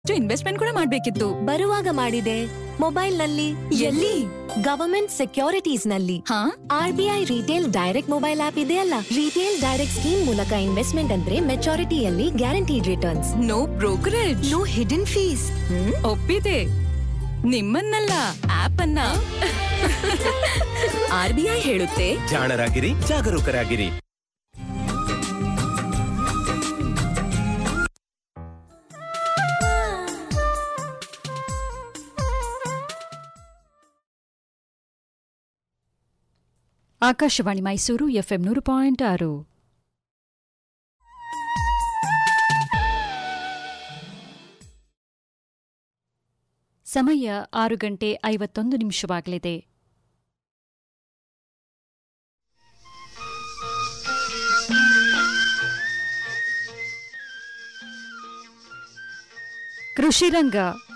Investment ಕೂಡ ಮಾಡ್ಬೇಕಿತ್ತು ಬರುವಾಗ ಮಾಡಿದೆ ಮೊಬೈಲ್ ನಲ್ಲಿ ಎಲ್ಲಿ ಗವರ್ಮೆಂಟ್ ಸೆಕ್ಯೂರಿಟೀಸ್ ನಲ್ಲಿ ಹಾ RBI retail direct mobile app ಇದೆಯಲ್ಲ ರಿಟೇಲ್ ಡೈರೆಕ್ಟ್ ಸ್ಕೀಮ್ ಮೂಲಕ ಇನ್ವೆಸ್ಟ್ಮೆಂಟ್ ಅಂದ್ರೆ ಮೆಚಾರಿಟಿಯಲ್ಲಿ guaranteed returns no brokerage no hidden fees ಒಪ್ಪಿದೆ ನಿಮ್ಮನ್ನಲ್ಲ ಆಪ್ ಅನ್ನ ಆರ್ ಬಿ ಐ ಹೇಳುತ್ತೆ ಜಾಣರಾಗಿರಿ ಜಾಗರೂಕರಾಗಿರಿ ಆಕಾಶವಾಣಿ ಮೈಸೂರು ಎಫ್ಎಂ ನೂರು ಪಾಯಿಂಟ್ ಆರು ಸಮಯ ಆರು ಗಂಟೆ ಐವತ್ತೊಂದು ನಿಮಿಷವಾಗಲಿದೆ ಕೃಷಿರಂಗ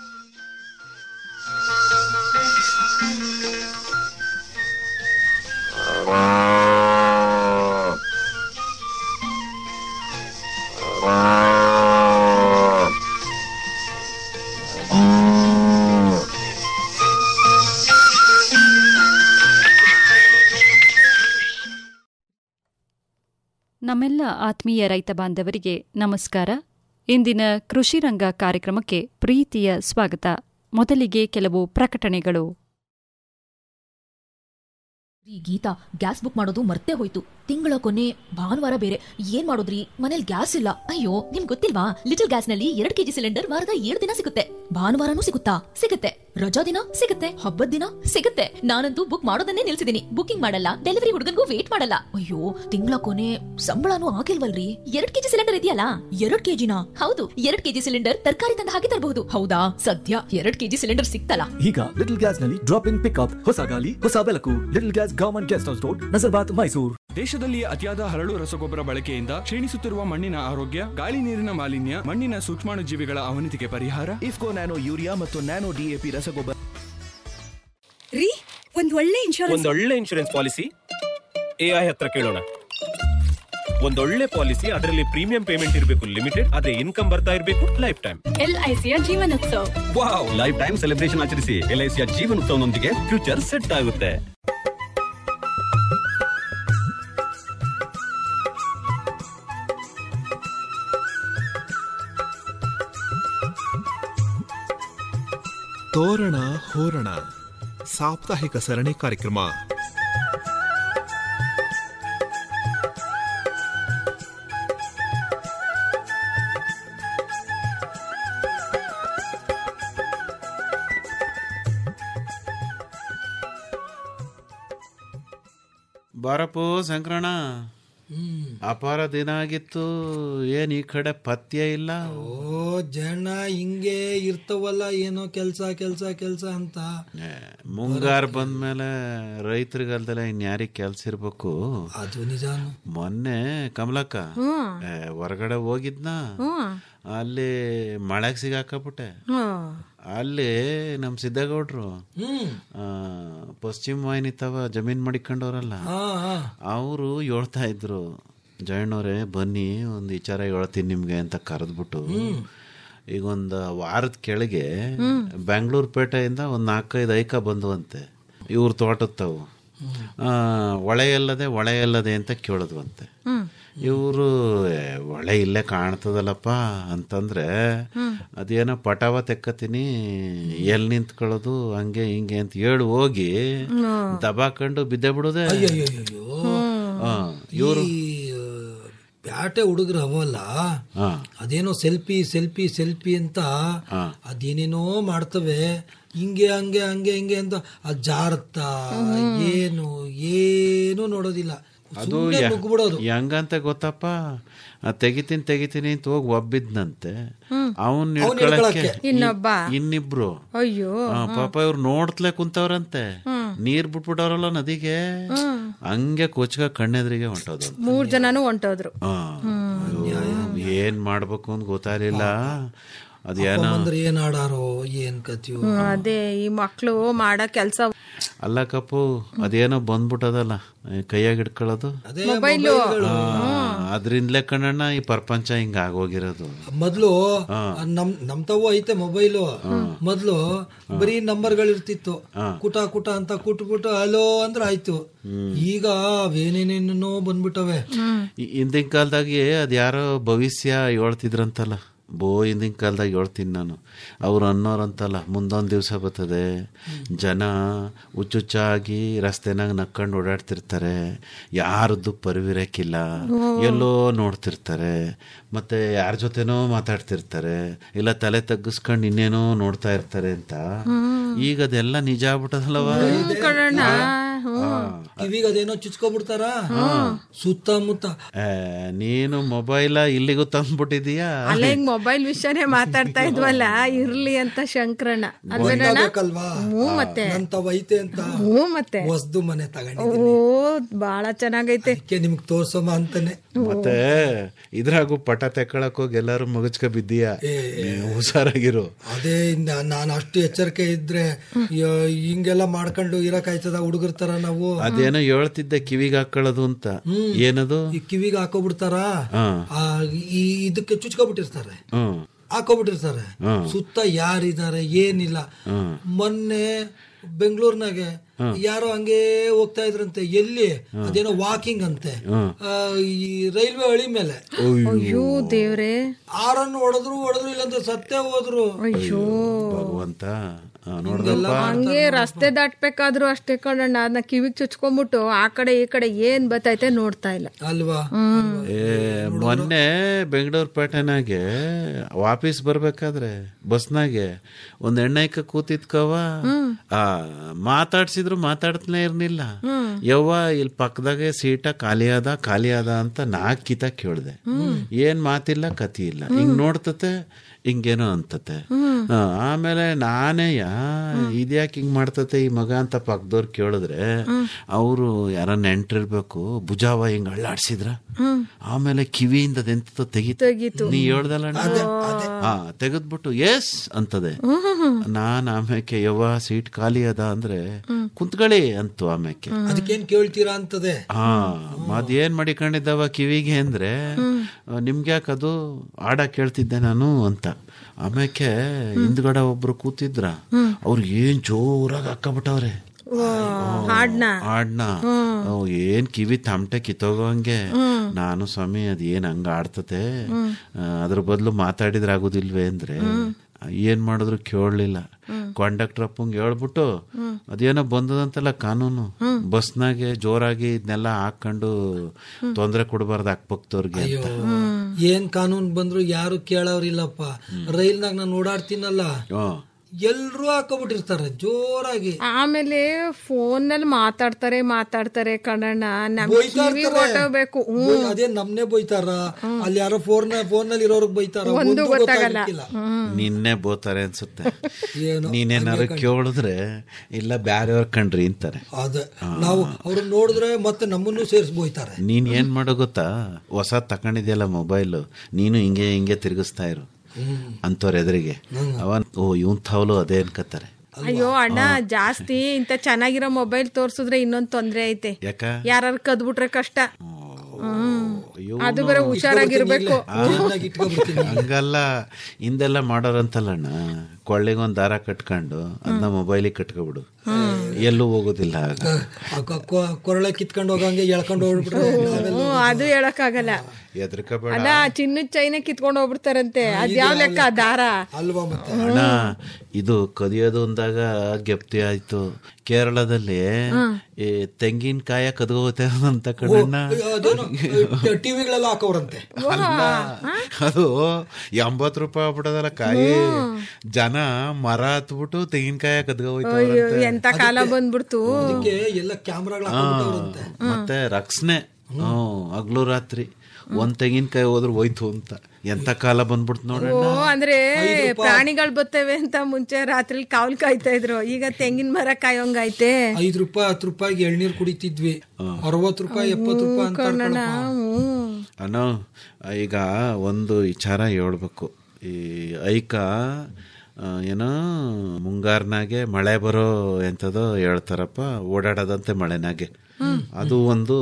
ನಮ್ಮೆಲ್ಲ ಆತ್ಮೀಯ ರೈತ ಬಾಂಧವರಿಗೆ ನಮಸ್ಕಾರ ಇಂದಿನ ಕೃಷಿರಂಗ ಕಾರ್ಯಕ್ರಮಕ್ಕೆ ಪ್ರೀತಿಯ ಸ್ವಾಗತ ಮೊದಲಿಗೆ ಕೆಲವು ಪ್ರಕಟಣೆಗಳು ರೀ ಗೀತಾ ಗ್ಯಾಸ್ ಬುಕ್ ಮಾಡೋದು ಮರ್ತೇ ಹೋಯ್ತು ತಿಂಗಳ ಕೊನೆ ಭಾನುವಾರ ಬೇರೆ ಏನ್ ಮಾಡೋದ್ರಿ ಮನೇಲಿ ಗ್ಯಾಸ್ ಇಲ್ಲ ಅಯ್ಯೋ ನಿಮ್ ಗೊತ್ತಿಲ್ವಾ ಲಿಟಲ್ ಗ್ಯಾಸ್ ನಲ್ಲಿ ಎರಡ್ ಕೆಜಿ ಸಿಲಿಂಡರ್ ವಾರದ ಏಳು ದಿನ ಸಿಗುತ್ತೆ ಭಾನುವಾರನೂ ಸಿಗುತ್ತಾ ಸಿಗುತ್ತೆ ರಜಾ ದಿನ ಸಿಗುತ್ತೆ ಹಬ್ಬದ ದಿನ ಸಿಗುತ್ತೆ ನಾನಂತೂ ಬುಕ್ ಮಾಡೋದನ್ನೇ ನಿಲ್ಸಿದೀನಿ ಬುಕಿಂಗ್ ಮಾಡಲ್ಲ ಡೆಲಿವರಿ ಹುಡುಗನ್ಗೂ ವೇಟ್ ಮಾಡಲ್ಲ ಅಯ್ಯೋ ತಿಂಗಳ ಕೊನೆ ಸಂಬಳನೂ ಆಗಿಲ್ವಲ್ರಿ ಎರಡ್ ಕೆಜಿ ಸಿಲಿಂಡರ್ ಇದೆಯಲ್ಲ ಎರಡ್ ಕೆಜಿನ ಹೌದು ಎರಡ್ ಕೆಜಿ ಸಿಲಿಂಡರ್ ತರಕಾರಿ ತಂದ ಹಾಗೆ ತರಬಹುದು ಹೌದಾ ಸದ್ಯ ಎರಡ್ ಕೆಜಿ ಸಿಲಿಂಡರ್ ಸಿಕ್ತಲ್ಲ ಈಗ ಲಿಟಲ್ ಗ್ಯಾಸ್ ನಲ್ಲಿ ಡ್ರಾಪ್ ಇನ್ ಪಿಕ್ಅಪ್ ಹೊಸ ಗಾಲಿ ಹೊಸ ಬೆಳಕು little gas government guest house road Nazarbad Mysuru ದೇಶದಲ್ಲಿ ಅತಿಯಾದ ಹರಳು ರಸಗೊಬ್ಬರ ಬಳಕೆಯಿಂದ ಕ್ಷೀಣಿಸುತ್ತಿರುವ ಮಣ್ಣಿನ ಆರೋಗ್ಯ ಗಾಳಿ ನೀರಿನ ಮಾಲಿನ್ಯ ಮಣ್ಣಿನ ಸೂಕ್ಷ್ಮಾಣುಜೀವಿಗಳ ಅವನತಿಗೆ ಪರಿಹಾರ ಇಫ್ಕೋ ನ್ಯಾನೋ ಯೂರಿಯಾ ಮತ್ತು ನ್ಯಾನೋ ಡಿಎಪಿ ರಸಗೊಬ್ಬರ ರೀ ಒಂದ್ ಒಳ್ಳೆ ಇನ್ಶೂರೆನ್ಸ್ ಒಂದೊಳ್ಳೆ ಇನ್ಶೂರೆನ್ಸ್ ಪಾಲಿಸಿ ಎಐ ಹತ್ರ ಕೇಳೋಣ ಒಂದೊಳ್ಳೆ ಪಾಲಿಸಿ ಅದರಲ್ಲಿ ಪ್ರೀಮಿಯಂ ಪೇಮೆಂಟ್ ಇರಬೇಕು ಲಿಮಿಟೆಡ್ ಅದೇ ಇನ್ಕಮ್ ಬರ್ತಾ ಇರಬೇಕು ಲೈಫ್ ಟೈಮ್ ಎಲ್ ಐ ಸಿಯ ಜೀವನೋತ್ಸವ ವಾವ್ ಲೈಫ್ ಟೈಮ್ ಸೆಲೆಬ್ರೇಷನ್ ಆಚರಿಸಿ ಎಲ್ಐಸಿಯ ಜೀವನ ಉತ್ಸವನೊಂದಿಗೆ ಫ್ಯೂಚರ್ ಸೆಟ್ ಆಗುತ್ತೆ ತೋರಣ ಹೋರಣ ಸಾಪ್ತಾಹಿಕ ಸರಣಿ ಕಾರ್ಯಕ್ರಮ ಬಾರಪ್ಪು ಸಂಕ್ರಣ ಅಪಾರ ದಿನ ಆಗಿತ್ತು ಏನ್ ಈ ಕಡೆ ಪತ್ಯ ಇಲ್ಲ ಓ ಜನ ಹಿಂಗೆ ಇರ್ತವಲ್ಲ ಏನೋ ಕೆಲ್ಸ ಕೆಲ್ಸ ಕೆಲ್ಸ ಅಂತ ಏ, ಮುಂಗಾರು ಬಂದ್ಮೇಲೆ ರೈತರಿಗಲ್ದಲ್ಲ ಇನ್ಯಾರಿಗೆ ಕೆಲ್ಸ ಇರ್ಬೇಕು ಅದು ನಿಜಾನು ಮೊನ್ನೆ ಕಮಲಕ್ಕ ಏ, ಹೊರಗಡೆ ಹೋಗಿದ್ನ ಅಲ್ಲಿ ಮಳೆಗೆ ಸಿಗಾಕಬಿಟ್ಟೆ ಅಲ್ಲಿ ನಮ್ ಸಿದ್ದೇಗೌಡ್ರು ಆ, ಪಶ್ಚಿಮ ವಾಹಿನಿ ತವ ಜಮೀನ್ ಮಾಡಿಕೊಂಡವ್ರಲ್ಲ ಹಾ ಹಾ ಅವರು ಹೇಳ್ತಾ ಇದ್ರು ಜಯಣ್ಣವ್ರೆ ಬನ್ನಿ ಒಂದು ವಿಚಾರ ಹೇಳ್ತೀನಿ ನಿಮ್ಗೆ ಅಂತ ಕರೆದ್ಬಿಟ್ಟು ಈಗ ಒಂದು ವಾರದ ಕೆಳಗೆ ಬೆಂಗಳೂರು ಪೇಟೆಯಿಂದ ಒಂದು ನಾಲ್ಕೈದು ಐಕ ಬಂದುವಂತೆ ಇವ್ರ ತೋಟದ ತಾವು ಆ, ಹೊಳೆ ಎಲ್ಲದೆ ಹೊಳೆ ಎಲ್ಲದೆ ಅಂತ ಕೇಳಿದ್ವಂತೆ ಇವರು ಹೊಳೆ ಇಲ್ಲೇ ಕಾಣ್ತದಲ್ಲಪ್ಪ ಅಂತಂದ್ರೆ ಅದೇನೋ ಪಟಾವ ತೆಕ್ಕತೀನಿ ಎಲ್ಲಿ ನಿಂತ್ಕೊಳ್ಳೋದು ಹಂಗೆ ಹಿಂಗೆ ಅಂತ ಹೇಳಿ ಹೋಗಿ ದಬಾಕೊಂಡು ಬಿದ್ದೆ ಬಿಡುದೆ ಅಯ್ಯಯ್ಯೋ ಇವರು ಈ ಆ, ಬ್ಯಾಟೆ ಹುಡುಗರು ಅವಲ್ಲ ಹಾ ಅದೇನೋ ಸೆಲ್ಫಿ ಸೆಲ್ಫಿ ಸೆಲ್ಫಿ ಅಂತ ಅದೇನೇನೋ ಮಾಡ್ತವೆ ಹಿಂಗೆ ಹಂಗೆ ಹಂಗೆ ಹಿಂಗೆ ಅಂತ ಅದ್ ಜಾರತ್ತಾ ಏನು ಏನು ನೋಡೋದಿಲ್ಲ ಅದು ಸುಮ್ನೆ ಯ- ನುಗ್ಬಿಡೋದು ಹೆಂಗಂತ ಗೊತ್ತಪ್ಪ ಆ, ತೆಗಿತೀನಿ ತೆಗಿತೀನಿ ಅಂತ ಹೋಗಿ ಒಬ್ಬಿದ್ನಂತೆ ಅವನ್ ಅವ್ನ್ ಹಿಡ್ಕೊಳಕ್ಕೆ ಹಿಡ್ಕೊಳಕ್ಕೆ. ಇನ್ನೊಬ್ಬ ಇನ್ನಿಬ್ರು ಅಯ್ಯೋ ಆ, ಪಾಪ ಇವ್ರು ನೋಡ್ತ್ಲೆ ಕುಂತವ್ರಂತೆ ನೀರ್ ಬಿಟ್ಬಿಟ್ಟವ್ರಲ್ಲ ನದಿಗೆ ಹಂಗೆ ಕೊಚ್ಕ ಕಣ್ಣೆದ್ರಿಗೆ ಹೊಂಟೋದು ಮೂರ್ ಜನನು ಹೊಂಟೋದ್ರು ಆ, ಅಯ್ಯೋ, ಏನ್ ಮಾಡ್ಬೇಕು ಅಂತ ಗೊತ್ತಾಗ್ಲಿಲ್ಲ ಅದೇನೋ ಅಂದ್ರೆ ಏನ್ ಆಡಾರೋ ಏನ್ ಕತಿಯೋ ಅದೇ ಈ ಮಕ್ಳು ಮಾಡೋ ಕೆಲ್ಸ ಅಲ್ಲ ಕಪ್ಪು ಅದೇನೋ ಬಂದ್ಬಿಟ್ಟದಲ್ಲ ಕೈಯಾಗ ಹಿಡ್ಕೊಳ್ಳೋದು ಅದೇ ಮೊಬೈಲು ಆ, ಅದ್ರಿಂದಲೇ ಕಣಣ್ಣ ಈ ಪ್ರಪಂಚ ಹಿಂಗ ಆಗೋಗಿರೋದು ಮೊದ್ಲು ನಮ್ ನಮ್ ತಾವು ಐತೆ ಮೊಬೈಲು ಮೊದ್ಲು ಬರೀ ನಂಬರ್ಗಳು ಇರ್ತಿತ್ತು ಕುಟ ಕುಟ ಅಂತ ಕುಟ್ಬಿಟ್ಟು ಹಲೋ ಅಂದ್ರೆ ಆಯ್ತು ಈಗ ಅವೇನೇನೇನೋ ಬಂದ್ಬಿಟ್ಟವೆ ಈ ಹಿಂದಿನ ಕಾಲದಾಗೆ ಅದ್ಯಾರೋ ಭವಿಷ್ಯ ಹೇಳ್ತಿದ್ರಂತಲ್ಲ ಬೋ ಹಿಂದಿನ ಕಾಲದಾಗ ಹೇಳ್ತೀನಿ ನಾನು ಅವ್ರು ಅನ್ನೋರಂತಲ್ಲ ಮುಂದೊಂದು ದಿವಸ ಬರ್ತದೆ ಜನ ಹುಚ್ಚುಚ್ಚಾಗಿ ರಸ್ತೆನಾಗ ನಕ್ಕೊಂಡು ಓಡಾಡ್ತಿರ್ತಾರೆ ಯಾರದ್ದು ಪರಿವಿರಕ್ಕಿಲ್ಲ ಎಲ್ಲೋ ನೋಡ್ತಿರ್ತಾರೆ ಮತ್ತೆ ಯಾರ ಜೊತೆನೋ ಮಾತಾಡ್ತಿರ್ತಾರೆ ಇಲ್ಲ ತಲೆ ತಗ್ಗಿಸ್ಕೊಂಡು ಇನ್ನೇನೋ ನೋಡ್ತಾ ಇರ್ತಾರೆ ಅಂತ ಈಗ ಅದೆಲ್ಲ ನಿಜ ಆಗ್ಬಿಟ್ಟದಲ್ಲವ ಕಣಣ್ಣ ಕಿವಿಗೆ ಅದೇನೋ ಚುಚ್ಕೊಬಿಡ್ತಾರ ಸುತ್ತಮುತ್ತ ಏ, ನೀನು ಮೊಬೈಲ ಇಲ್ಲಿಗೂ ತಂದ್ಬಿಟ್ಟಿದೀಯಾ ಅಲ್ಲ ಹಿಂಗ್ ಮೊಬೈಲ್ ವಿಷಯನೇ ಮಾತಾಡ್ತಾ ಇದ್ವಲ್ಲ ಇರ್ಲಿ ಅಂತ ಶಂಕರಣ್ಣ ಅಲ್ವೇನಣ್ಣ ಗೊತ್ತಾಗ್ಬೇಕಲ್ವಾ ಹ್ಞೂ ಮತ್ತೆ ನನ್ ತಾವ್ ಐತೆ ಅಂತ ಹ್ಞೂ ಮತ್ತೆ ಹೊಸ್ದು ಮನೆ ತಗೊಂಡಿದ್ದೀನಿ ಓ ಬಾಳ ಚೆನ್ನಾಗೈತೆ ಅದಕ್ಕೆ ನಿಮ್ಗ್ ತೋರ್ಸೋಮ ಅಂತಾನೆ ಮತ್ತೆ ಇದ್ರಾಗೂ ಪಟ ತೆಕ್ಕಳಕ್ ಹೋಗಿ ಎಲ್ಲಾರು ಮಗಚ್ಕ ಬಿದ್ದೀಯಾ ನೀನು ಹುಷಾರಾಗಿರು ಅದೇ ನಾನು ಅಷ್ಟು ಎಚ್ಚರಿಕೆ ಇದ್ರೆ ಯ- ಹಿಂಗೆಲ್ಲ ಮಾಡ್ಕೊಂಡು ಇರಕ್ ಆಯ್ತದ ಹುಡುಗರ ತರ ನಾವು ಅದೇನೋ ಹೇಳ್ತಿದ್ದೆ ಕಿವಿಗೆ ಹಾಕೊಳ್ಳೋದು ಅಂತ ಏನದು ಈ ಕಿವಿಗೆ ಹಾಕೋಬಿಡ್ತಾರ ಹಾ. ಆ, ಈ ಇದಕ್ಕೆ ಚುಚ್ಕೊಬಿಟ್ಟಿರ್ತಾರೆ ಹ್ಮ್ ಹಾಕೋಬಿಟ್ಟಿರ್ತಾರೆ ಸುತ್ತ ಯಾರಿದ್ದಾರೆ ಏನಿಲ್ಲ ಮೊನ್ನೆ ಬೆಂಗಳೂರಿನಾಗೆ ಯಾರೋ ಹಂಗೆ ಹೋಗ್ತಾ ಇದ್ರಂತೆ ಎಲ್ಲಿ ಅದೇನೋ ವಾಕಿಂಗ್ ಅಂತೆ ಆ, ಈ ರೈಲ್ವೆ ಹಳಿ ಮೇಲೆ ಅಯ್ಯೋ ದೇವ್ರೆ ಆರನ್ನು ಹೊಡೆದ್ರು ಹೊಡೆದ್ರು ಇಲ್ಲಂದ್ರೆ ಸತ್ತೇ ಹೋದ್ರು ಅಯ್ಯೋ ಭಗವಂತ ಆ, ನೋಡ್ದಪ್ಪ ಹಂಗೆ ರಸ್ತೆ ದಾಟ್ಬೇಕಾದ್ರೂ ಅಷ್ಟೇ ಕಣಣ್ಣ ಅದನ್ನ ಕಿವಿಗ್ ಚುಚ್ಕೊಂಡ್ಬಿಟ್ಟು ಆ ಕಡೆ ಈ ಕಡೆ ಏನ್ ಬತ್ತೈತೆ ನೋಡ್ತಾ ಇಲ್ಲ ಅಲ್ವಾ ಏ ಮೊನ್ನೆ ಬೆಂಗಳೂರು ಪೇಟೆನಾಗೆ ವಾಪಸ್ ಬರ್ಬೇಕಾದ್ರೆ ಬಸ್ನಾಗೆ ಒಂದ್ ಎಣ್ಣೆಕ ಕೂತಿದ್ಕವ ಆ ಮಾತಾಡ್ಸಿದ್ರು ಮಾತಾಡ್ತಲೇ ಇರ್ಲಿಲ್ಲ ಯವ್ವ ಇಲ್ಲಿ ಪಕ್ಕದಾಗೆ ಸೀಟ ಖಾಲಿ ಅದ ಖಾಲಿ ಅದ ಅಂತ ನಾಲ್ಕು ಕಿತ ಕೇಳ್ದೆ ಏನ್ ಮಾತಿಲ್ಲ ಕತಿ ಇಲ್ಲ ಹಿಂಗ್ ನೋಡ್ತತೆ ಹಿಂಗೇನೋ ಅಂತತೆ ಆ, ಆಮೇಲೆ ನಾನೇಯ ಇದ್ಯಾಕೆ ಹಿಂಗ್ ಮಾಡ್ತತೆ ಈ ಮಗ ಅಂತ ಪಕ್ಕದವ್ರು ಕೇಳಿದ್ರೆ ಅವರು ಯಾರ ನೆಂಟ್ರಿರ್ಬೇಕು ಭುಜಾವ ಹಿಂಗ್ ಅಳ್ಳಾಡ್ಸಿದ್ರ ಆಮೇಲೆ ಕಿವಿಯಿಂದ ಅದೆಂತ ತೆಗಿತು ತೆಗೀತು. ನೀ ಹೇಳ್ದಲ್ಲ ಹಾ ತೆಗೆದ್ಬಿಟ್ಟು ಎಸ್ ಅಂತದೆ ನಾನ್ ಆಮೇಲೆ ಯವ್ವ ಸೀಟ್ ಖಾಲಿ ಅದ ಅಂದ್ರೆ ಕುಂತ್ಕೊಳ್ಳಿ ಅಂತು ಆಮೇಲೆ ಅದಕ್ಕೇನ್ ಕೇಳ್ತೀರಾ ಅಂತದೆ ಹಾ ಅದೇನ್ ಮಾಡಿಕೊಂಡಿದ್ದವ ಕಿವಿಗೆ ಅಂದ್ರೆ ನಿಮ್ಗೆ ಯಾಕದು ಆಡ ಕೇಳ್ತಿದ್ದೆ ನಾನು ಅಂತ ಆಮೇಲೆ ಹಿಂದ್ಗಡೆ ಒಬ್ರು ಕೂತಿದ್ರ ಅವ್ರು ಏನ್ ಜೋರಾಗಿ ಹಾಕಬಿಟ್ಟವ್ರೆ ಹಾಡ್ನ ಆಡ್ನ ಅವ್ ಏನ್ ಕಿವಿ ತಮಟೆ ಕಿತ್ತೋಗಂಗೆ ನಾನು ಸ್ವಾಮಿ ಅದ್ ಏನ್ ಹಂಗ ಆಡ್ತತೆ ಆ, ಅದ್ರ ಬದಲು ಮಾತಾಡಿದ್ರೆ ಆಗುದಿಲ್ವೇ ಅಂದ್ರೆ ಏನ್ ಮಾಡಿದ್ರು ಕೇಳಲಿಲ್ಲ ಕಂಡಕ್ಟರ್ ಅಪ್ಪಂಗೆ ಹೇಳ್ಬಿಟ್ಟು ಅದೇನೋ ಬಂದದಂತಲ್ಲ ಕಾನೂನು ಬಸ್ನಾಗೆ ಜೋರಾಗಿ ಇದನ್ನೆಲ್ಲ ಹಾಕೊಂಡು ತೊಂದರೆ ಕೊಡಬಾರ್ದು ಅಕ್ಕಪಕ್ಕದವ್ರಿಗೆ ಅಂತ ಏನ್ ಕಾನೂನ್ ಬಂದ್ರು ಯಾರು ಕೇಳೋರಿಲ್ಲಪ್ಪ ರೈಲ್ನಾಗ ನಾನು ಓಡಾಡ್ತೀನಲ್ಲ ಹ್ಮ್. ಎಲ್ರೂ ಹಾಕೋಬಿಟ್ಟಿರ್ತಾರೆ ಜೋರಾಗಿ ಆಮೇಲೆ ಫೋನ್ ನಲ್ಲಿ ಮಾತಾಡ್ತಾರೆ ಮಾತಾಡ್ತಾರೆ ಕಣಣ್ಣ ನಮ್ ಬೈತಾ ಕಿವಿ ಇರ್ತಾರೆ. ಹೊಟ್ಟೋಗ್ಬೇಕು ಬೈ- ಅದೇ ನಮ್ನೆ ಬೈತಾರ ಅಲ್ಲಿ ಯಾರೋ ಫೋನ್ ಫೋನ್ ನಲ್ಲಿ ಇರೋರ್ಗ್ ಬೈತಾರ ಒಂದು ಒಂದು ಗೊತ್ತಾಗಲ್ಲ. ಗೊತ್ತಾಗಿಲ್ಲ ನಿನ್ನೆ ಬೋತಾರೆ ಅನ್ಸುತ್ತೆ ಏನೋ ನೀನೇನಾರು ಕೇಳಿದ್ರೆ ಇಲ್ಲ ಬ್ಯಾರೆಯವ್ರ ಕಣ್ರಿ ಅಂತಾರೆ ಅದ ನಾವು ಅವ್ರನ್ನ ನೋಡಿದ್ರೆ ಮತ್ತೆ ನಮ್ಮನ್ನು ಸೇರ್ಸಿ ಬೋಯ್ತಾರೆ ನೀನ್ ಏನ್ ಮಾಡೋ ಗೊತ್ತಾ ಹೊಸ ತಕೊಂಡಿದ್ಯಲ್ಲ ಮೊಬೈಲ್ ನೀನು ಹಿಂಗೆ ಹಿಂಗೆ ತಿರುಗಿಸ್ತಾ ಇರು ಅಂತವ್ರ ಎದುರಿಗೆ ಅವನ್ ಓ ಇವನ್ ತಾವಲು ಅದೇ ಅನ್ಕತ್ತಾರೆ ಅಯ್ಯೋ ಅಣ್ಣ ಜಾಸ್ತಿ ಇಂತ ಚೆನ್ನಾಗಿರೋ ಮೊಬೈಲ್ ತೋರ್ಸಿದ್ರೆ ಇನ್ನೊಂದ್ ತೊಂದ್ರೆ ಐತೆ ಯಾಕ ಯಾರು ಕದ್ಬಿಟ್ರೆ ಕಷ್ಟ ಅಯ್ಯೋ, ಅದು ಬೇರೆ ಹುಷಾರಾಗಿರ್ಬೇಕು ಜೇಬ್ನಾಗ್ ಇಟ್ಕೊಬಿಡ್ತೀನಿ ಹಂಗಲ್ಲ ಹಿಂದೆಲ್ಲ ಮಾಡೋರಂತಲ್ಲಣ್ಣ ಕೊಳ್ಳಿಗೊಂದ್ ದಾರ ಕಟ್ಕೊಂಡು ಅದನ್ನ ಮೊಬೈಲಿಗೆ ಕಟ್ಕೊಬಿಡು ಎಲ್ಲೂ ಹೋಗೋದಿಲ್ಲ ಆಗ ಆ ಕ- ಕೊ- ಕೊರಳೆ ಕಿತ್ಕೊಂಡು ಹೋಗಂಗೆ ಎಳ್ಕೊಂಡು ಹೋಗ್ಬಿಟ್ರೆ ನಾವೆಲ್ಲ ಹ್ಮ್ ಅದು ಹೇಳಕ್ಕಾಗಲ್ಲ ಎದ್ರಕಬೇಡ ಅಲ್ಲ ಚಿನ್ನದ ಚೈನ ಕಿತ್ಕೊಂಡು ಹೋಗ್ಬಿಡ್ತಾರಂತೆ ಅದ್ಯಾವ ಲೆಕ್ಕ ದಾರ ಅಲ್ವಾ ಮತ್ತೆ ಅಣ್ಣ ಇದು ಕದಿಯೋದು ಅಂದಾಗ ಗೆಪ್ತಿ ಆಯ್ತು ಕೇರಳದಲ್ಲಿ ಈ ತೆಂಗಿನಕಾಯ ಕದ್ಕೋತೆ ಅಂತ ಕಣಣ್ಣ ಅದೇನೋ ಟಿವಿಗಳೆಲ್ಲ ಹಾಕೋರಂತೆ ಅಲ್ಲ ಅದು ಎಂಬತ್ ರೂಪಾಯಿ ಆಗ್ಬಿಟ್ಟದಲ್ಲ ಕಾಯಿ ಜನ ಮರ ಹತ್ಬಿಟ್ಟು ತೆಂಗಿನಕಾಯ ಕದ್ಕೋಯ್ತವ್ರಂತೆ ಎಂತ ಕಾಲ ಬಂದ್ಬಿಡ್ತು ಅದಕ್ಕೆ ಎಲ್ಲ ಕ್ಯಾಮ್ರಾಗಳು ಹಾಕೊಂಡ್ಬಿಟ್ಟವ್ರಂತೆ ಮತ್ತೆ ರಕ್ಷಣೆ ಹ್ಮ್ ಹಗ್ಲು ರಾತ್ರಿ ಒಂದ್ ತೆಂಗಿನಕಾಯಿ ಹೋದ್ರೆ ಹೋಯ್ತು ಅಂತ ಎಂತ ಕಾಲ ಬಂದ್ಬಿಡ್ತು ನೋಡಣ್ಣ ಓ ಅಂದ್ರೆ ಪ್ರಾಣಿಗಳು ಬರ್ತವೆ ಅಂತ ಮುಂಚೆ ರಾತ್ರಿ ಕಾವಲ್ ಕಾಯ್ತಾ ಇದ್ರು ಈಗ ತೆಂಗಿನ ಮರ ಕಾಯೋಂಗೈತೆ ಐದ್ ರೂಪಾಯಿ ಹತ್ತು ರೂಪಾಯಿಗೆ ಎಳ್ನೀರ್ ಕುಡಿತಿದ್ವಿ ಅರವತ್ ರೂಪಾಯಿ ಎಪ್ಪತ್ ರೂಪಾಯಿ ಅಂತ ಕಣಣ್ಣ ಹ್ಮ್ ಅಣ್ಣ ಈಗ ಒಂದು ವಿಚಾರ ಹೇಳ್ಬೇಕು ಈ ಐಕ ಆ, ಏನೋ ಮುಂಗಾರ್ನಾಗೆ ಮಳೆ ಬರೋ ಎಂಥದೋ ಹೇಳ್ತಾರಪ್ಪ ಓಡಾಡದಂತೆ ಮಳೆನಾಗೆ ಅದು ಒಂದು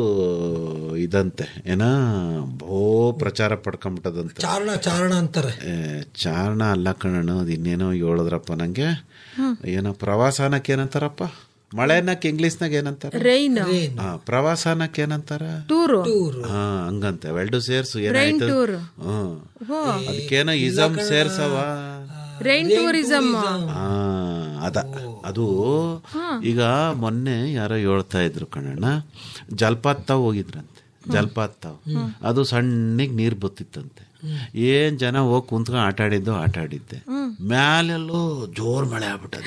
ಇದಂತೆ ಏನ ಬಹು ಪ್ರಚಾರ ಪಡ್ಕೊಂಬಿಟ್ಟದಂತೆ ಚಾರಣ ಚಾರಣ ಅಂತಾರೆ ಏ, ಚಾರಣ ಅಲ್ಲ ಕಣಣ್ಣ ಅದು ಇನ್ನೇನೋ ಹೇಳಿದ್ರಪ್ಪ ನಂಗೆ ಏನೋ ಪ್ರವಾಸ ಅನ್ನಕ್ಕೆ ಏನಂತಾರಪ್ಪ ಮಳೆ ಅನ್ನಕ್ಕೆ ಇಂಗ್ಲೀಷ್ನಾಗ ಏನಂತಾರ ರೈನ್ ಆ, ಪ್ರವಾಸ ಅನ್ನಕ್ಕೆ ಏನಂತಾರ ಟೂರು ಹಾ ಹಂಗಂತೆ ವೆಲ್ಡು ಸೇರ್ಸು ರೈನ್ ಏನಾಯ್ತು ಟೂರ್ ಹ್ಮ್ ಅದಕ್ಕೇನೋ ಇಸಮ್ ಸೇರ್ಸವ ರೈನ್ ಟೂರಿಸಮ್ ಆ, ಅದ ಅದು ಈಗ ಮೊನ್ನೆ ಯಾರೋ ಹೇಳ್ತಾ ಇದ್ರು ಕಣಣ್ಣ ಜಲಪಾತ ತಾವ್ ಹೋಗಿದ್ರಂತೆ ಜಲಪಾತ ತಾವ್ ಅದು ಸಣ್ಣಗೆ ನೀರ್ ಬತ್ತಿತ್ತಂತೆ ಏನ್ ಜನ ಹೋಗಿ ಕುಂತ್ಕೊಂಡು ಆಟ ಆಡಿದ್ದು ಆಟ ಆಡಿದ್ದೆ ಮ್ಯಾಲೆಲ್ಲೋ ಜೋರ್ ಮಳೆ ಆಗ್ಬಿಟ್ಟದ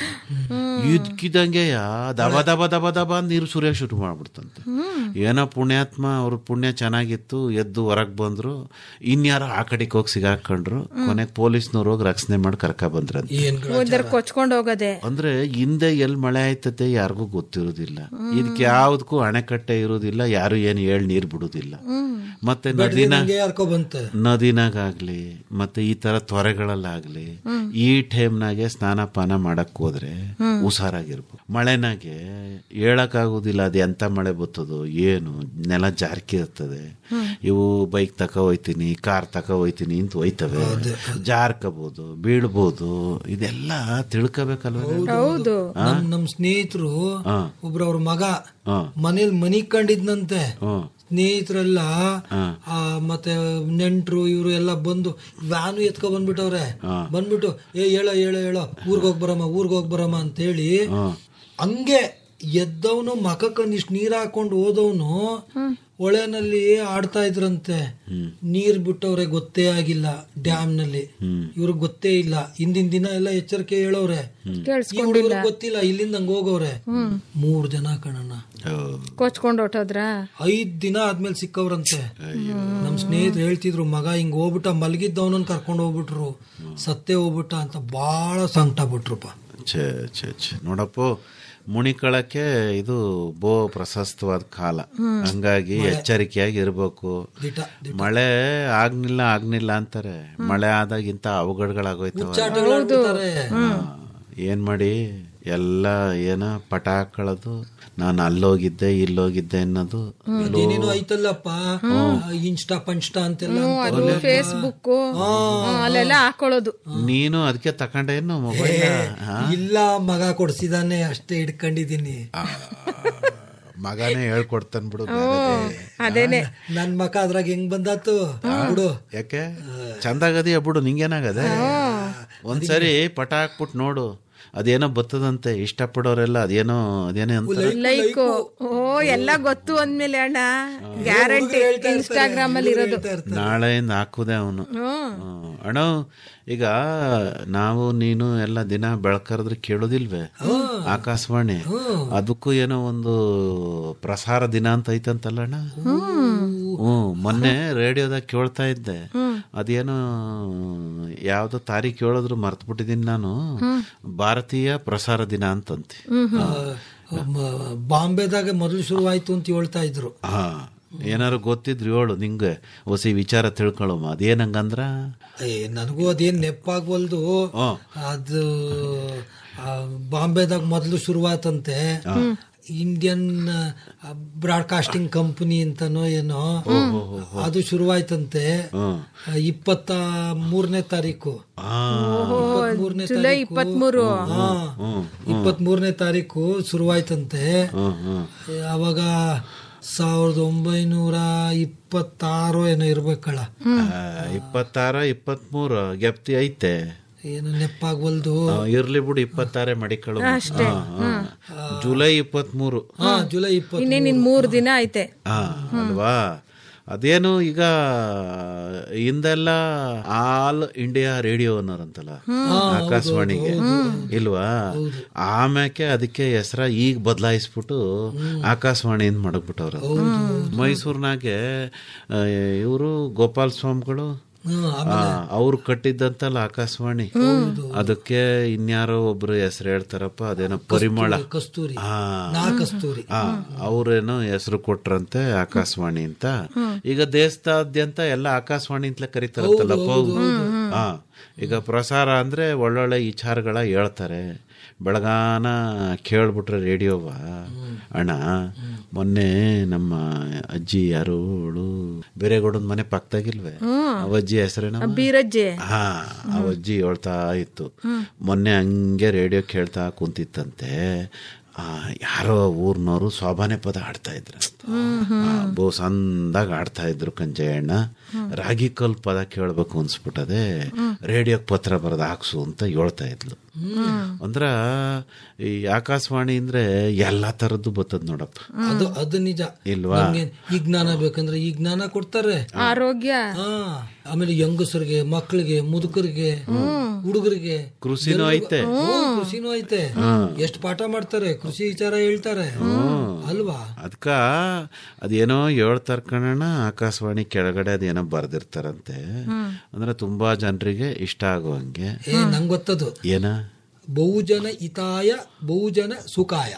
ಇದ್ಕಿದಂಗೆ ದಬ ದಬ ದಬ ದಬ ಅಂತ ನೀರು ಸುರಿಯಕ್ ಶುರು ಮಾಡ್ಬಿಡ್ತಂತೆ ಏನೋ ಪುಣ್ಯಾತ್ಮ ಅವ್ರ ಪುಣ್ಯ ಚೆನ್ನಾಗಿತ್ತು ಎದ್ದು ಹೊರಗ್ ಬಂದ್ರು ಇನ್ಯಾರೋ ಆ ಕಡೆಗೆ ಹೋಗಿ ಸಿಗಾಕೊಂಡ್ರು ಕೊನೆಗೆ ಪೊಲೀಸ್ನವ್ರು ಹೋಗಿ ರಕ್ಷಣೆ ಮಾಡಿ ಕರ್ಕ ಬಂದ್ರಂತೆ ಏನ್ ಒಂದರ ಕೊಚ್ಕೊಂಡ್ ಹೋಗೋದೆ ಅಂದ್ರೆ ಹಿಂದೆ ಎಲ್ಲಿ ಮಳೆ ಆಯ್ತತೆ ಯಾರಿಗೂ ಗೊತ್ತಿರೋದಿಲ್ಲ ಇದಕ್ಕೆ ಯಾವ್ದಕ್ಕೂ ಅಣೆಕಟ್ಟೆ ಇರೋದಿಲ್ಲ ಯಾರು ಏನು ಹೇಳಿ ನೀರ್ ಬಿಡುದಿಲ್ಲ ಮತ್ತೆ ನದಿನ ಹಂಗೆ ಯಾರ್ಕೊ ಬಂತೆ ನದಿನಾಗಾಗ್ಲಿ ಮತ್ತೆ ಈ ತರ ತೊರೆಗಳಲ್ಲಾಗ್ಲಿ ಈ ಟೈಮ್ನಾಗೆ ಸ್ನಾನ ಪಾನ ಮಾಡಕ್ ಹೋದ್ರೆ ಹುಷಾರಾಗಿರ್ಬೇಕು ಮಳೆನಾಗೆ ಹೇಳಕ್ಕಾಗೋದಿಲ್ಲ ಅದು ಎಂತ ಮಳೆ ಬರ್ತದೋ ಏನು ನೆಲ ಜಾರ್ಕಿ ಇರ್ತದೆ ಇವು ಬೈಕ್ ತಕ ಹೋಯ್ತೀನಿ ಕಾರ್ ತಕ ಹೋಯ್ತೀನಿ ಅಂತ ಹೋಯ್ತವೆ ಜಾರ್ಕಬಹುದು ಬೀಳ್ಬೋದು ಇದೆಲ್ಲ ತಿಳ್ಕೊಬೇಕಲ್ವ ಹೌದು ನಮ್ ನಮ್ ಸ್ನೇಹಿತರು ಹಾ. ಒಬ್ರು ಅವ್ರ ಮಗ ಹಾ. ಮನೇಲಿ ಮನಿ ಕಂಡಿದ್ನಂತೆ ಹ್ಮ್ ಸ್ನೇಹಿತರೆಲ್ಲ ಆ, ಮತ್ತೆ ನೆಂಟ್ರು ಇವ್ರು ಎಲ್ಲ ಬಂದು ವ್ಯಾನು ಎತ್ಕೊ ಬಂದ್ಬಿಟ್ಟವ್ರೆ ಬಂದ್ಬಿಟ್ಟು ಏ ಹೇಳ ಹೇಳ ಹೇಳ ಊರ್ಗ್ ಹೋಗ್ ಬರಮ್ಮ ಊರ್ಗ್ ಹೋಗ್ ಬರಮ್ಮ ಅಂತ ಹೇಳಿ ಹಂಗೆ ಎದ್ದವನು ಮಕಕ್ಕೊಂದಿಷ್ಟು ನೀರ್ ಹಾಕೊಂಡು ಹೋದವನು ಹೊಳೆನಲ್ಲಿ ಆಡ್ತಾ ಇದ್ರಂತೆ ನೀರ್ ಬಿಟ್ಟವ್ರೆ ಗೊತ್ತೇ ಆಗಿಲ್ಲ ಡ್ಯಾಮ್ ನಲ್ಲಿ ಇವ್ರಿಗೆ ಗೊತ್ತೇ ಇಲ್ಲ ಹಿಂದಿನ ದಿನ ಎಲ್ಲ ಎಚ್ಚರಿಕೆ ಹೇಳವ್ರೆ ಈ ಹುಡುಗರಿಗೆ ಗೊತ್ತಿಲ್ಲ ಇಲ್ಲಿಂದ ಹಂಗ ಹೋಗವ್ರೆ ಮೂರ್ ಜನ ಕಣಣ್ಣ ಕೊಚ್ಕೊಂಡ್ ಹೊಟ್ಟೋದ್ರ ಐದ್ ದಿನ ಆದ್ಮೇಲೆ ಸಿಕ್ಕವ್ರಂತೆ ನಮ್ ಸ್ನೇಹಿತರು ಹೇಳ್ತಿದ್ರು ಮಗ ಹಿಂಗ್ ಹೋಗ್ಬಿಟ್ಟ ಮಲಗಿದ್ದವನನ್ನ ಕರ್ಕೊಂಡು ಹೋಗ್ಬಿಟ್ರು ಸತ್ತೇ ಹೋಗ್ಬಿಟ್ಟ ಅಂತ ಬಾಳ ಸಂಕಟ ಬಿಟ್ರುಪ್ಪ ಛೇ ಛೇ ಛೇ ನೋಡಪ್ಪ ಮುಣಿಕಳಕ್ಕೆ ಇದು ಬೋ ಪ್ರಶಸ್ತವಾದ ಕಾಲ ಹಂಗಾಗಿ ಎಚ್ಚರಿಕೆಯಾಗಿ ಇರ್ಬೇಕು ದಿಟ ಮಳೆ ಆಗ್ನಿಲ್ಲ ಆಗ್ನಿಲ್ಲ ಅಂತಾರೆ ಮಳೆ ಆದಾಗಿಂತ ಅವಘಡಗಳಾಗೋಯ್ತವ ಆಟಗಳಾಡ್ಬಿಡ್ತಾರೆ. ಏನ್ ಮಾಡಿ ಎಲ್ಲ ಏನ ಪಟ ಹಾಕೊಳ್ಳೋದು ನಾನು ಅಲ್ಲೋಗಿದ್ದೆ ಇಲ್ಲೋಗಿದ್ದೆ ಅನ್ನೋದು ಅದೇನೇನೋ ಐತಲ್ಲಪ್ಪ ಇನ್ಸ್ಟಾ ಪಂಚ್ಟಾ ಅಂತೆಲ್ಲ ಅದು ಫೇಸ್ಬುಕ್ ಅಲ್ಲೆಲ್ಲ ಹಾಕೊಳ್ಳೋದು ನೀನು ಅದಕ್ಕೆ ತಕೊಂಡೇನು ಮೊಬೈಲ್ ಇಲ್ಲ ಮಗ ಕೊಡ್ಸಿದಾನೆ ಅಷ್ಟೇ ಹಿಡ್ಕೊಂಡಿದೀನಿ ಮಗನೇ ಹೇಳ್ಕೊಡ್ತಾನೆ ಬಿಡು ಅದೇನೆ ನನ್ ಮಕ ಅದ್ರಾಗ ಹೆಂಗ್ ಬಂದಾತು ಬಿಡು ಯಾಕೆ ಚಂದಾಗದಿ ಬಿಡು ನಿಂಗೇನಾಗದೆ ಒಂದ್ಸರಿ ಪಟ ಹಾಕ್ಬಿಟ್ಟು ನೋಡು ಅದೇನೋ ಬರ್ತದಂತೆ ಇಷ್ಟಪಡೋರೆಲ್ಲ ಅದೇನೋ ಅದೇನೋ ಅಂತ ಲೈಕ್ ಓ ಎಲ್ಲ ಗೊತ್ತು ಅಂದ್ಮೇಲೆ ಅಣ್ಣ ಗ್ಯಾರಂಟಿ ಇನ್ಸ್ಟಾಗ್ರಾಮ್ ಅಲ್ಲಿ ಇರೋದು ನಾಳೆಯಿಂದ ಹಾಕುದೆ ಅವನು ಅಣ್ಣ ಈಗ ನಾವು ನೀನು ಎಲ್ಲ ದಿನ ಬೆಳಕರಿದ್ರೆ ಕೇಳೋದಿಲ್ವೇ ಆಕಾಶವಾಣಿ ಅದಕ್ಕೂ ಏನೋ ಒಂದು ಪ್ರಸಾರ ದಿನ ಅಂತ ಐತಂತಲ್ಲ ಅಣ್ಣ ಹ್ಮ್ ಮೊನ್ನೆ ರೇಡಿಯೋದಾಗ ಕೇಳ್ತಾ ಇದ್ದೆ ಅದೇನೋ ಯಾವ್ದೋ ತಾರೀಖು ಹೇಳಿದ್ರು ಮರ್ತ್ ಬಿಟ್ಟಿದ್ದೀನಿ ನಾನು ಭಾರತೀಯ ಪ್ರಸಾರ ದಿನ ಅಂತಂತೆ ಆ, ಮ- ಬಾಂಬೆದಾಗ ಮೊದಲು ಶುರುವಾಯ್ತು ಅಂತ ಹೇಳ್ತಾ ಇದ್ರು ಹಾ ಏನಾರು ಗೊತ್ತಿದ್ರು ಹೇಳು ನಿಂಗೆ ಹೊಸಿ ವಿಚಾರ ತಿಳ್ಕೊಳ್ಳಮ್ಮ ಅದೇನಂಗಂದ್ರ ಏ ನನಗೂ ಅದೇನ್ ನೆಪ್ಪಾಗ್ವಲ್ದು ಹ್ಮ್. ಅದು ಆ, ಬಾಂಬೆದಾಗ ಮೊದಲು ಶುರುವಾತಂತೆ ಇಂಡಿಯನ್ ಬ್ರಾಡ್ಕಾಸ್ಟಿಂಗ್ ಕಂಪನಿ ಅಂತನೋ ಏನೋ ಅದು ಶುರುವಾಯ್ತಂತೆ ಇಪ್ಪತ್ತ ಮೂರನೇ ತಾರೀಕು ಇಪ್ಪತ್ಮೂರನೇ ಜುಲೈ ತಾರೀಕು ಇಪ್ಪತ್ಮೂರು ಹಾ ಇಪ್ಪತ್ತ್ ಮೂರನೇ ತಾರೀಕು ಶುರುವಾಯ್ತಂತೆ ಅವಾಗ ಸಾವಿರದ ಒಂಬೈನೂರ ಇಪ್ಪತ್ತಾರು ಏನೋ ಇರ್ಬೇಕಳ ಇಪ್ಪತ್ತಾರ ಇಪ್ಪತ್ಮೂರು ಗೆಪ್ತಿ ಐತೆ ಏನು ನೆಪ್ಪಾಗ್ವಲ್ದು ಆ, ಇರ್ಲಿ ಬಿಡು ಇಪ್ಪತ್ತಾರೆ ಮಡಿಕಳು ಜುಲೈ ಇಪ್ಪತ್ಮೂರು ಹಾ ಜುಲೈ ಇಪ್ಪತ್ ಇನ್ನೇನ್ ಇನ್ ಮೂರ್ ದಿನ ಐತೆ ಹಾ ಅಲ್ವಾ ಅದೇನು ಈಗ ಹಿಂದೆಲ್ಲ ಆಲ್ ಇಂಡಿಯಾ ರೇಡಿಯೋ ಅನ್ನೋರಂತಲ್ಲ ಆಕಾಶವಾಣಿಗೆ ಇಲ್ವಾ ಆಮ್ಯಾಕೆ ಅದಕ್ಕೆ ಹೆಸರ ಈಗ ಬದಲಾಯಿಸ್ಬಿಟ್ಟು ಆಕಾಶವಾಣಿ ಅಂತ ಮಾಡಕ್ಬಿಟ್ಟವ್ರ ಮೈಸೂರಿನಾಗೆ ಇವರು ಗೋಪಾಲ್ ಸ್ವಾಮಿಗಳು ಅವ್ರು ಕಟ್ಟಿದ್ದಂತಲ್ಲ ಆಕಾಶವಾಣಿ ಅದಕ್ಕೆ ಇನ್ಯಾರೋ ಒಬ್ರು ಹೆಸರು ಹೇಳ್ತಾರಪ್ಪ ಅದೇನೋ ಪರಿಮಳ ಕಸ್ತೂರಿ ಹಾ ನಾ ಕಸ್ತೂರಿ ಆ ಅವ್ರೇನೋ ಹೆಸರು ಕೊಟ್ರಂತೆ ಆಕಾಶವಾಣಿ ಅಂತ ಈಗ ದೇಶದಾದ್ಯಂತ ಎಲ್ಲ ಆಕಾಶವಾಣಿ ಅಂತಲೇ ಕರೀತಾರಂತಲ್ಲಪ್ಪ ಹಾ ಈಗ ಪ್ರಸಾರ ಅಂದರೆ ಒಳ್ಳೊಳ್ಳೆ ವಿಚಾರಗಳ ಹೇಳ್ತಾರೆ ಬೆಳಗಾನ ಕೇಳ್ಬಿಟ್ರೆ ರೇಡಿಯೋವ ಅಣ್ಣ ಮೊನ್ನೆ ನಮ್ಮ ಅಜ್ಜಿ ಯಾರು ಅವಳು ಬೇರೆಗೌಡನ ಮನೆ ಪಕ್ಕದಾಗಿಲ್ವೇ ಅವ ಅಜ್ಜಿ ಹೆಸರೇನ ಬೀರಜ್ಜೆ ಹಾ ಆ ಅಜ್ಜಿ ಹೇಳ್ತಾ ಇತ್ತು ಮೊನ್ನೆ ಹಂಗೆ ರೇಡಿಯೋ ಕೇಳ್ತಾ ಕುಂತಿತ್ತಂತೆ ಆ, ಯಾರೋ ಊರ್ನವರು ಶೋಭಾನೆ ಪದ ಆಡ್ತಾ ಇದ್ರು ಬೋ ಸಂದಾಗ ಆಡ್ತಾ ಇದ್ರು ಕಂಜಯ್ಯಣ್ಣ ರಾಗಿ ಕಲ್ ಪದ ಕೇಳ್ಬೇಕು ಅನ್ಸ್ಬಿಟ್ಟದೆ ರೇಡಿಯೋಕ್ ಪತ್ರ ಬರೆದು ಹಾಕ್ಸು ಅಂತ ಹೇಳ್ತಾ ಇದ್ಲು ಅಂದ್ರ ಈ ಆಕಾಶವಾಣಿ ಅಂದ್ರೆ ಎಲ್ಲಾ ತರದ್ದು ಬರ್ತದ ನೋಡಪ್ಪ ಅದು ಅದು ನಿಜ ಇಲ್ವಾ ನಮ್ಗೆ ಈ ಜ್ಞಾನ ಬೇಕಂದ್ರೆ ಈ ಜ್ಞಾನ ಕೊಡ್ತಾರೆ ಆರೋಗ್ಯ ಹಾ ಆಮೇಲೆ ಹೆಂಗಸರಿಗೆ ಮಕ್ಕಳಿಗೆ ಮುದುಕರಿಗೆ ಹುಡುಗರಿಗೆ ಕೃಷಿನೂ ಐತೆ ಹ್ಮ್, ಕೃಷಿನೂ ಐತೆ ಎಷ್ಟು ಪಾಠ ಮಾಡ್ತಾರೆ ಕೃಷಿ ವಿಚಾರ ಹೇಳ್ತಾರೆ ಅಲ್ವಾ ಅದಕ್ಕ ಅದೇನೋ ಹೇಳ್ತಾರ ಕಣಣ್ಣ ಆಕಾಶವಾಣಿ ಕೆಳಗಡೆ ಅದೇನೋ ಬರ್ದಿರ್ತಾರಂತೆ ಅಂದ್ರೆ ತುಂಬಾ ಜನರಿಗೆ ಇಷ್ಟ ಆಗುವಂಗೆ ಏ ನಂಗ್ ಗೊತ್ತದು ಏನ ಬಹುಜನ ಹಿತಾಯ ಬಹುಜನ ಸುಖಾಯ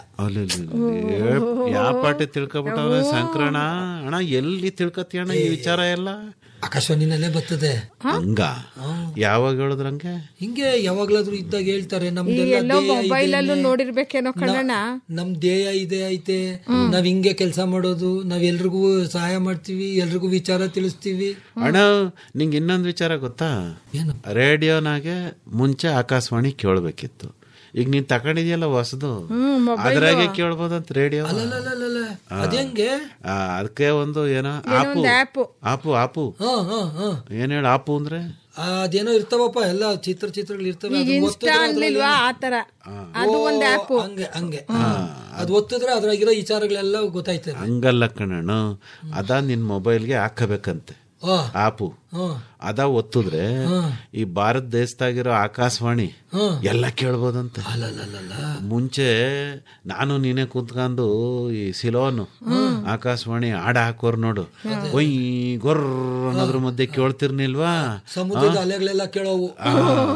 ಯಾವ ಪಾಟಿ ತಿಳ್ಕೊಬಿಟ್ಟವ ಸಂಕ್ರಣ ಅಣ್ಣ ಎಲ್ಲಿ ತಿಳ್ಕೊತಿ ಅಣ್ಣ ಈ ವಿಚಾರ ಎಲ್ಲ ಆಕಾಶವಾಣಿನಲ್ಲೇ ಬರ್ತದೆ ಹಂಗ ಯಾವಾಗ ಹೇಳಿದ್ರಂಗೆ ಹಿಂಗೆ ಯಾವಾಗ್ಲಾದ್ರೂ ಇದ್ದಾಗ ಹೇಳ್ತಾರೆ ನಮ್ದೆಲ್ಲ ಎಲ್ಲೋ ಧ್ಯೇಯ ಇದೆ ಮೊಬೈಲ್ ಅಲ್ಲೂ ಇಲ್ಲಿ. ನೋಡಿರ್ಬೇಕೇನೋ ಕಣಣ್ಣ ನಮ್ ಧ್ಯೇಯ ಇದೆ ಐತೆ ನಾವ್ ಹಿಂಗೆ ಕೆಲಸ ಮಾಡೋದು ನಾವ್ ಎಲ್ರಿಗೂ ಸಹಾಯ ಮಾಡ್ತೀವಿ ಎಲ್ರಿಗೂ ವಿಚಾರ ತಿಳಿಸ್ತೀವಿ ಅಣ್ಣ ನಿಂಗೆ ಇನ್ನೊಂದು ವಿಚಾರ ಗೊತ್ತಾ ಏನು ರೇಡಿಯೋನಾಗೆ ಮುಂಚೆ ಆಕಾಶವಾಣಿ ಕೇಳಬೇಕಿತ್ತು ಈಗ ನೀನ್ ತಗೊಂಡಿದ್ಯಲ್ಲ ಹೊಸದು ಹ್ಮ್ ಅದ್ರಾಗೆ ಕೇಳ್ಬೋದಂತ ರೇಡಿಯೋ ಅಲ್ಲಲ್ಲಲ್ಲಲ್ಲ. ಅದೇಂಗೆ ಅದಕ್ಕೆ ಒಂದು ಏನೋ ಆಪು ಒಂದು ಆ್ಯಪ್ ಆಪು ಆಪು ಹಾ ಹಾ ಹಾ ಏನ್ ಹೇಳ ಆಪು ಅಂದ್ರೆ ಆ, ಅದೇನೋ ಇರ್ತಾವಪ್ಪ ಎಲ್ಲ ಚಿತ್ರ ಚಿತ್ರಗಳು ಇರ್ತವೆ ಈಗ ಅದನ್ನ ಇನ್ಸ್ಟಾ ಒತ್ತಿದ್ರೆ ಅನ್ಲಿಲ್ವಾ ಆತರ ಅದು ಒಂದ್ ಓ, ಆ್ಯಪ್ ಹಂಗೆ ಹಂಗೆ ಅದು ಒತ್ತಿದ್ರೆ ಅದ್ರಾಗಿರೋ ವಿಚಾರಗಳೆಲ್ಲ ಗೊತ್ತಾಯ್ತದೆ ಹಂಗಲ್ಲ ಕಣಣ್ಣ ಅದ ನಿನ್ ಮೊಬೈಲ್ಗೆ ಹಾಕಬೇಕಂತೆ ಆ, ಆಪು ಹಾ ಅದ ಒತ್ತಿದ್ರೆ ಈ ಭಾರತ ದೇಶದಾಗಿರೋ ಆಕಾಶವಾಣಿ ಎಲ್ಲ ಕೇಳ್ಬೋದಂತೆ ಅಲ್ಲಲ್ಲಲ್ಲ ಮುಂಚೆ ನಾನು ನೀನೇ ಕುಂತ್ಕೊಂಡು ಈ ಸಿಲೋನು ಆಕಾಶವಾಣಿ ಹಾಡ ಹಾಕೋರ್ ನೋಡು ಒಯ್ ಗೊರ್ ಅನ್ನೋದ್ರ ಮಧ್ಯೆ ಕೇಳ್ತಿರ್ನಿಲ್ವಾ ಸಮುದ್ರದ ಅಲೆಗಳೆಲ್ಲ ಕೇಳೋವು ಆ,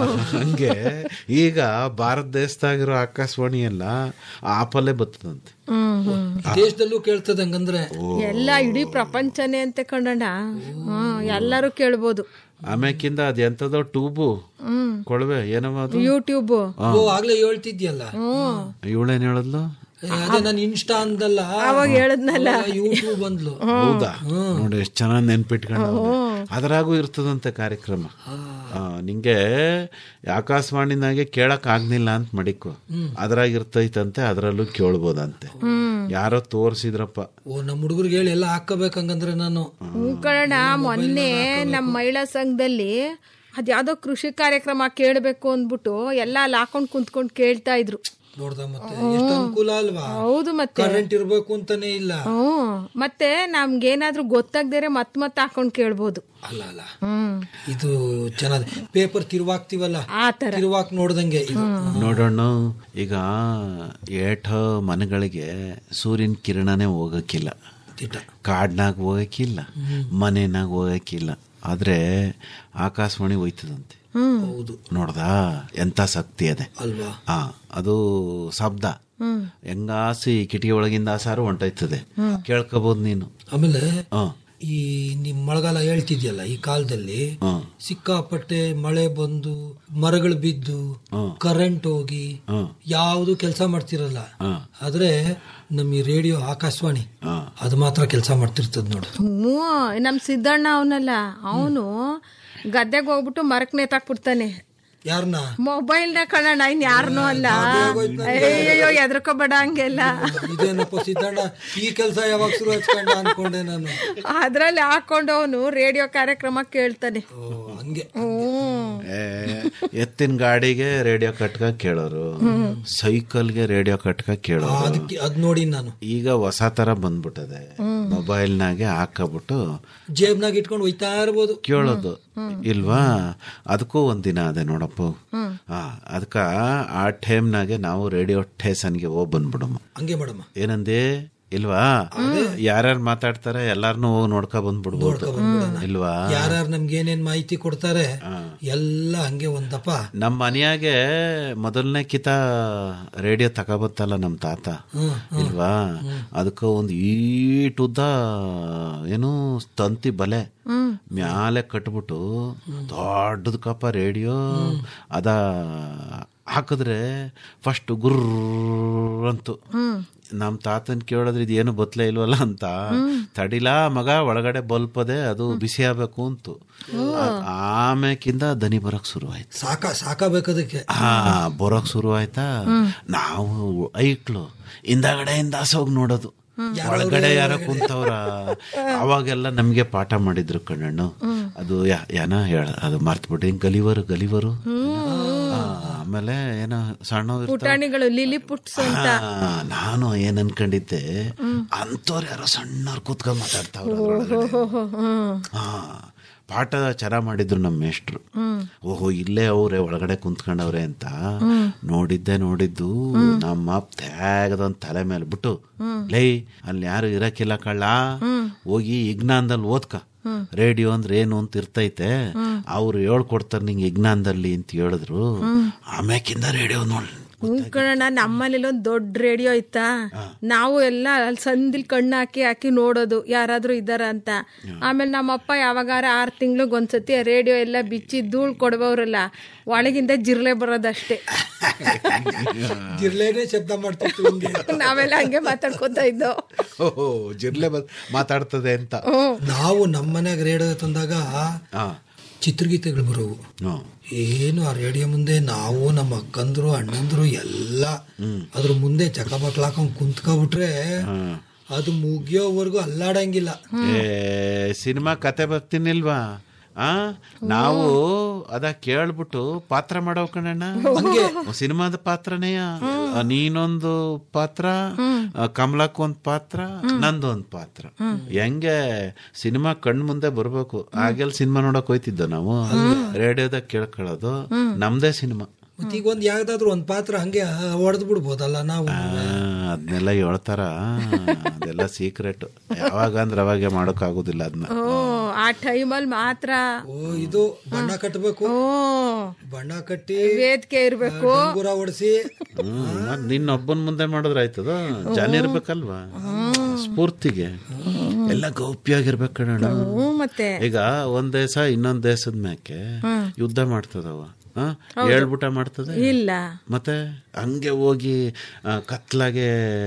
ಹಂಗೆ ಈಗ ಭಾರತ ದೇಶದಾಗಿರೋ ಆಕಾಶವಾಣಿ ಎಲ್ಲ ಆಪಲ್ಲೇ ಬರ್ತದಂತೆ ದೇಶದಲ್ಲೂ ಕೇಳ್ತದೆ ಹಂಗಂದ್ರೆ ಎಲ್ಲ ಇಡೀ ಪ್ರಪಂಚನೇ ಅಂತ ಕಣಣ್ಣ ಹ್ಮ್ ಎಲ್ಲರೂ ಕೇಳ್ಬೋದು ಆಮ್ಯಾಕಿಂದ ಅದ್ ಎಂತದೋ ಟ್ಯೂಬು ಕೊಳವೆ ಏನವ ಅದು ಯೂಟ್ಯೂಬ್ ಓ ಆಗ್ಲೇ ಹೇಳ್ತಿದ್ಯಲ್ಲ ಇವಳೇನ್ ಹೇಳದ್ಲು ಏ, ಅದೇ ನಾನು ಇನ್ಸ್ಟಾ ಅಂದಲ್ಲ ಅವಾಗ ಹೇಳದ್ನಲ್ಲ ಯೂಟ್ಯೂಬ್ ಬಂದ್ಲು ಹೌದಾ ನೋಡಿ ಎಷ್ಟು ಚೆನ್ನಾಗಿ ನೆನ್ಪಿಟ್ಕೊಂಡು ಅದ್ರಾಗೂ ಇರ್ತದಂತೆ ಕಾರ್ಯಕ್ರಮ ಆ, ನಿಂಗೆ ಆಕಾಶವಾಣಿನಾಗೆ ಕೇಳಕ್ ಆಗ್ನಿಲ್ಲ ಅಂತ ಮಡಿಕು ಅದ್ರಾಗ ಇರ್ತೈತಂತೆ ಅದ್ರಲ್ಲೂ ಕೇಳ್ಬೋದಂತೆ ಯಾರೋ ತೋರ್ಸಿದ್ರಪ್ಪ ಓ ನಮ್ಮ ಹುಡುಗರಿಗೆ ಹೇಳಿ ಎಲ್ಲ ಹಾಕಬೇಕು ಹಂಗಂದ್ರೆ ನಾನು ಹ್ಞೂ ಕಣಣ್ಣ ಮೊನ್ನೆ ನಮ್ಮ ಮಹಿಳಾ ಸಂಘದಲ್ಲಿ ಅದ್ಯಾವ್ದೋ ಕೃಷಿ ಕಾರ್ಯಕ್ರಮ ಕೇಳಬೇಕು ಅಂದ್ಬಿಟ್ಟು ಎಲ್ಲ ಅಲ್ಲಿ ಹಾಕೊಂಡ್ ಕುಂತ್ಕೊಂಡ್ ಕೇಳ್ತಾ ಇದ್ರು ನೋಡ್ದ ಮತ್ತೆ ಎಷ್ಟು ಅನುಕೂಲ ಅಲ್ವಾ ಹೌದು ಮತ್ತೆ ಕರೆಂಟ್ ಇರ್ಬೇಕು ಅಂತಾನೆ ಇಲ್ಲ ಹ್ಮ್ ಮತ್ತೆ ನಮ್ಗೇನಾದ್ರೂ ಗೊತ್ತಾಗ್ದೇರೆ ಮತ್ ಮತ್ ಹಾಕೊಂಡ್ ಕೇಳ್ಬೋದು ಅಲ್ಲ ಅಲ್ಲ ಹ್ಮ್ ಇದು ಚೆನ್ನಾಗಿ ಪೇಪರ್ ತಿರುವಾಕ್ತಿವಲ್ಲ ಆ ತರ ತಿರುವಾಕ್ ನೋಡ್ದಂಗೆ ಇದು ನೋಡೋಣ ಈಗ ಏಟ ಮನೆಗಳಿಗೆ ಸೂರ್ಯನ ಕಿರಣನೇ ಹೋಗಕ್ಕಿಲ್ಲ ತಿಟ್ಟ ಕಾಡ್ನಾಗ ಹೋಗಕ್ಕಿಲ್ಲ ಮನೆನಾಗ ಹೋಗಕ್ಕಿಲ್ಲ ಆದ್ರೆ ಆಕಾಶವಾಣಿ ಹೋಯ್ತದಂತೆ ಹೌದು ನೋಡ್ದಾ ಎಂತ ಶಕ್ತಿ ಅದೆ ಅಲ್ವಾ ಆ ಅದು ಶಬ್ದ ಹೆಂಗಾಸಿ ಕಿಟಕಿ ಒಳಗಿಂದ ಸಾರು ಹೊಂಟೋಯ್ತದೆ ಕೇಳ್ಕೋಬಹುದು ನೀನು ಆಮೇಲೆ ಹ ಈ ನಿಮ್ ಮಳೆಗಾಲ ಹೇಳ್ತಿದ್ಯಲ್ಲ ಈ ಕಾಲದಲ್ಲಿ ಹ ಸಿಕ್ಕಾಪಟ್ಟೆ ಮಳೆ ಬಂದು ಮರಗಳು ಬಿದ್ದು ಕರೆಂಟ್ ಹೋಗಿ ಯಾವುದು ಕೆಲಸ ಮಾಡ್ತಿರಲ್ಲ ಆದ್ರೆ ನಮ್ ಈ ರೇಡಿಯೋ ಆಕಾಶವಾಣಿ ಅದು ಮಾತ್ರ ಕೆಲಸ ಮಾಡ್ತಿರ್ತದ ನೋಡು ಹ್ಞೂ ನಮ್ ಸಿದ್ದಣ್ಣ ಅವನಲ್ಲ ಅವನು ಗದ್ದೆಗೆ ಹೋಗ್ಬಿಟ್ಟು ಮರಕ್ ನೇತಾಕ್ಬಿಡ್ತಾನೆ ಯಾರನ್ನ ಮೊಬೈಲ್ ನ ಕಣಣ್ಣ ಇನ್ ಯಾರನ್ನೂ ಅಲ್ಲ ಅಯ್ಯಯ್ಯೋ ಎದ್ರಕೋಬೇಡ ಹಂಗೆಲ್ಲ ಇದೇನಪ್ಪ ಸಿದ್ದಣ್ಣ ಈ ಕೆಲಸ ಯಾವಾಗ ಶುರು ಹಚ್ಕೊಂಡ ಅನ್ಕೊಂಡೆ ನಾನು ಅದ್ರಲ್ಲಿ ಹಾಕೊಂಡು ಅವನು ರೇಡಿಯೋ ಕಾರ್ಯಕ್ರಮ ಕೇಳ್ತಾನೆ ಓ ಹಂಗೆ ಹ್ಮ್ ಏ, ಎತ್ತಿನ ಗಾಡಿಗೆ ರೇಡಿಯೋ ಕಟ್ಕ ಕೇಳೋರು ಸೈಕಲ್ಗೆ ರೇಡಿಯೋ ಕಟ್ಕ ಕೇಳೋರು ಅದಕ್ಕೆ ಅದ್ ನೋಡಿ ನಾನು ಈಗ ಹೊಸ ತರ ಬಂದ್ಬಿಟ್ಟದೆ ಮೊಬೈಲ್ನಾಗೆ ಹಾಕಬಿಟ್ಟು ಜೇಬ್ನಾಗ ಇಟ್ಕೊಂಡು ಹೋಯ್ತಾ ಇರ್ಬೋದು ಕೇಳೋದು ಇಲ್ವಾ ಅದಕ್ಕೂ ಒಂದಿನ ಅದೇ ನೋಡಪ್ಪ ಹಾ ಅದಕ್ಕ ಆ ಟೈಮ್ನಾಗೆ ನಾವು ರೇಡಿಯೋ ಸ್ಟೇಷನ್ಗೆ ಹೋಗಿ ಬಂದ್ಬಿಡಮ್ಮ ಹಂಗೆ ಮಾಡಮ್ಮ ಏನಂದೆ ಇಲ್ವಾ ಯಾರ್ಯಾರು ಮಾತಾಡ್ತಾರೆ ಎಲ್ಲಾರನು ಹೋಗಿ ನೋಡ್ಕೊ ಬಂದ್ಬಿಡ್ಬೋದು ಇಲ್ವಾ ಯಾರ್ಯಾರು ನಮ್ಗೆ ಏನೇನ್ ಮಾಹಿತಿ ಕೊಡ್ತಾರೆ ಎಲ್ಲ ಹಂಗೆ ಒಂದಪ್ಪ ನಮ್ಮ ಮನೆಯಾಗೆ ಮೊದಲನೇ ಕಿತ ರೇಡಿಯೋ ತಗೋಬತ್ತಲ್ಲ ನಮ್ಮ ತಾತ ಇಲ್ವಾ ಅದಕ್ಕ ಒಂದು ಈಟುದ್ದ ಏನು ತಂತಿ ಬಲೆ ಮ್ಯಾಲೆ ಕಟ್ಬಿಟ್ಟು ದೊಡ್ಡದ ಕಪ್ಪ ರೇಡಿಯೋ ಅದ ಹಾಕಿದ್ರೆ ಫಸ್ಟ್ ಗುರ್ ಅಂತು ನಮ್ಮ ತಾತನ್ ಕೇಳಿದ್ರೆ ಇದೇನು ಬತ್ಲೇ ಇಲ್ವಲ್ಲ ಅಂತ ತಡಿಲಾ ಮಗ ಒಳಗಡೆ ಬಲ್ಪದೆ ಅದು ಬಿಸಿ ಆಗ್ಬೇಕು ಅಂತು ಆಮೇಕಿಂದ ದನಿ ಬರಕ್ ಶುರು ಆಯ್ತು ಸಾಕ ಸಾಕಬೇಕದಕ್ಕೆ ಹಾ ಬರೋಕ್ ಶುರು ಆಯ್ತಾ ನಾವು ಐಕ್ಳು ಹಿಂದಗಡೆಯಿಂದ ಹೋಗಿ ನೋಡೋದು ಒಳಗಡೆ ಯಾರ ಕುಂತವ್ರ ಅವಾಗೆಲ್ಲ ನಮ್ಗೆ ಪಾಠ ಮಾಡಿದ್ರು ಕಣ್ಣಣ್ಣು ಅದು ಯಾ- ಏನ ಹೇಳ ಅದು ಮರ್ತ್ಬಿಟ್ಟು ಹಿಂಗ್ ಗಲಿವರು ಗಲಿವರು ಆ, ಆಮೇಲೆ ಏನೋ ಸಣ್ಣ ಪುಟಾಣಿಗಳು ಲಿಲಿ ಪುಟ್ಸ್ ಅಂತ ನಾನು ಏನ್ ಅನ್ಕೊಂಡಿದ್ದೆ ಅಂತವ್ರು ಯಾರೋ ಸಣ್ಣವ್ರು ಕೂತ್ಕೊಂಡ್ ಮಾತಾಡ್ತಾವ್ರ ಅದ್ರೊಳಗಡೆ. ಹ್ಮ್ ಹಾ ಪಾಠ ಚೆನ್ನಾಗ್ ಮಾಡಿದ್ರು ನಮ್ಮ ಮೇಷ್ಟ್ರು ಓಹೋ ಇಲ್ಲೇ ಅವ್ರೆ ಒಳಗಡೆ ಕುಂತ್ಕೊಂಡವ್ರೆ ಅಂತ ನೋಡಿದ್ದೆ ನೋಡಿದ್ದು ನಮ್ಮ ತ್ಯಾಗದೊಂದ್ ತಲೆ ಮೇಲೆ ಬಿಟ್ಟು ಲೈ ಅಲ್ಲಿ ಯಾರು ಇರಕ್ಕಿಲ್ಲ ಕಳ್ಳ ಹೋಗಿ ಇಗ್ನಾಂದಲ್ಲಿ ಓದ್ಕ ರೇಡಿಯೋ ಅಂದ್ರೆ ಏನು ಅಂತ ಇರ್ತೈತೆ ಅವ್ರು ಹೇಳ್ಕೊಡ್ತಾರೆ ನಿಂಗೆ ಇಗ್ನಾಂದಲ್ಲಿ ಅಂತ ಹೇಳಿದ್ರು ಆಮ್ಯಾಕಿಂದ ರೇಡಿಯೋ ನೋಡ್ ಕಣ ನಮ್ಮನೇಲಿ ಒಂದು ದೊಡ್ಡ ರೇಡಿಯೋ ಇತ್ತಾ ನಾವು ಎಲ್ಲ ಅಲ್ಲಿ ಸಂದಿಲ್ ಕಣ್ಣು ಹಾಕಿ ಹಾಕಿ ನೋಡೋದು ಯಾರಾದ್ರೂ ಇದ್ದಾರ ಅಂತ ಆಮೇಲೆ ನಮ್ಮಪ್ಪ ಯಾವಾಗಾರ ಆರು ತಿಂಗ್ಳಿಗೆ ಒಂದ್ಸತಿ ಆ ರೇಡಿಯೋ ಎಲ್ಲ ಬಿಚ್ಚಿ ಧೂಳ್ ಕೊಡ್ಬವ್ರಲ್ಲ ಒಳಗಿಂದ ಜಿರ್ಲೆ ಬರೋದಷ್ಟೇ ಜಿರ್ಲೇನೆ ಶಬ್ದ ಮಾಡ್ತಿತ್ತು ಹಿಂಗೆ ನಾವೆಲ್ಲ ಹಂಗೆ ಮಾತಾಡ್ಕೊತಾ ಇದ್ದೋ ಓಹೋ ಜಿರ್ಲೆ ಬ- ಮಾತಾಡ್ತದೆ ಅಂತ ನಾವು ನಮ್ಮ ಮನ್ಯಾಗ ರೇಡಿಯೋ ತಂದಾಗ ಹಾ ಚಿತ್ರಗೀತೆಗಳು ಬರೋವು ಹ್ಮ್. ಏನು ಆ ರೇಡಿಯೋ ಮುಂದೆ ನಾವು ನಮ್ಮ ಅಕ್ಕಂದ್ರು ಅಣ್ಣಂದ್ರು ಎಲ್ಲ ಅದ್ರ ಮುಂದೆ ಚಕಬಕ್ಲ ಹಾಕೊಂಡ್ ಕುಂತ್ಕೊಬಿಟ್ರೆ ಅದು ಮುಗಿಯೋವರೆಗೂ ಅಲ್ಲಾಡಂಗಿಲ್ಲ ಏ ಸಿನಿಮಾ ಕತೆ ಬರ್ತೀನಿಲ್ವಾ ಆ ನಾವು ಅದ ಕೇಳ್ಬಿಟ್ಟು ಪಾತ್ರ ಮಾಡೋ ಕಣಣ್ಣ ಸಿನಿಮಾದ ಪಾತ್ರನೇಯ ಆ, ನೀನೊಂದು ಪಾತ್ರ ಆ, ಕಮಲಕ್ ಒಂದ್ ಪಾತ್ರ ನಂದೊಂದ್ ಪಾತ್ರ ಹೆಂಗೆ ಸಿನಿಮಾ ಕಣ್ ಮುಂದೆ ಬರ್ಬೇಕು ಆಗೆಲ್ಲ ಸಿನಿಮಾ ನೋಡಕ್ ಹೋಯ್ತಿದ್ದ ನಾವು ರೇಡಿಯೋದಾಗ ಕೇಳ್ಕೊಳ್ಳೋದು ನಮ್ದೇ ಸಿನಿಮಾ ಮತ್ತೆ ಈಗ ಒಂದ್ ಯಾವ್ದಾದ್ರು ಒಂದ್ ಪಾತ್ರ ಹಂಗೆ ಹೊಡೆದ್ ಬಿಡ್ಬೋದಲ್ಲ ನಾವು ಅದನ್ನೆಲ್ಲ ಹೇಳ್ತಾರ ಅದೆಲ್ಲ ಸೀಕ್ರೆಟ್ ಯಾವಾಗ ಅಂದ್ರೆ ಅವಾಗೆ ಮಾಡೋಕ್ ಆಗುದಿಲ್ಲ ಅದನ್ನ ಓ ಆ ಟೈಮಲ್ಲಿ ಮಾತ್ರ ಓ ಇದು ಬಣ್ಣ ಕಟ್ಟಬೇಕು ಓ ಬಣ್ಣ ಕಟ್ಟಿ ವೇದಿಕೆ ಇರ್ಬೇಕು ಡಂಗೂರ ಹೊಡಿಸಿ ಹ್ಮ್ ಮತ್ತ್ ನಿನ್ನೊಬ್ಬನ್ ಮುಂದೆ ಮಾಡಿದ್ರೆ ಆಯ್ತದ ಜನ ಇರ್ಬೇಕಲ್ವಾ ಸ್ಫೂರ್ತಿಗೆ ಎಲ್ಲ ಗೌಪ್ಯಾಗಿರ್ಬೇಕು ಕಣಣ್ಣ ಹ್ಮ್ ಮತ್ತೆ ಈಗ ಒಂದ್ ದೇಶ ಇನ್ನೊಂದ್ ದೇಶದ ಮ್ಯಾಕೆ ಯುದ್ಧ ಮಾಡ್ತದವ ಆ? ಹೇಳ್ಬಿಟ್ಟ ಮಾಡ್ತದೆ ಇಲ್ಲ ಮತ್ತೆ ಹಂಗೆ ಹೋಗಿ ಆ, ಕತ್ಲಾಗೆ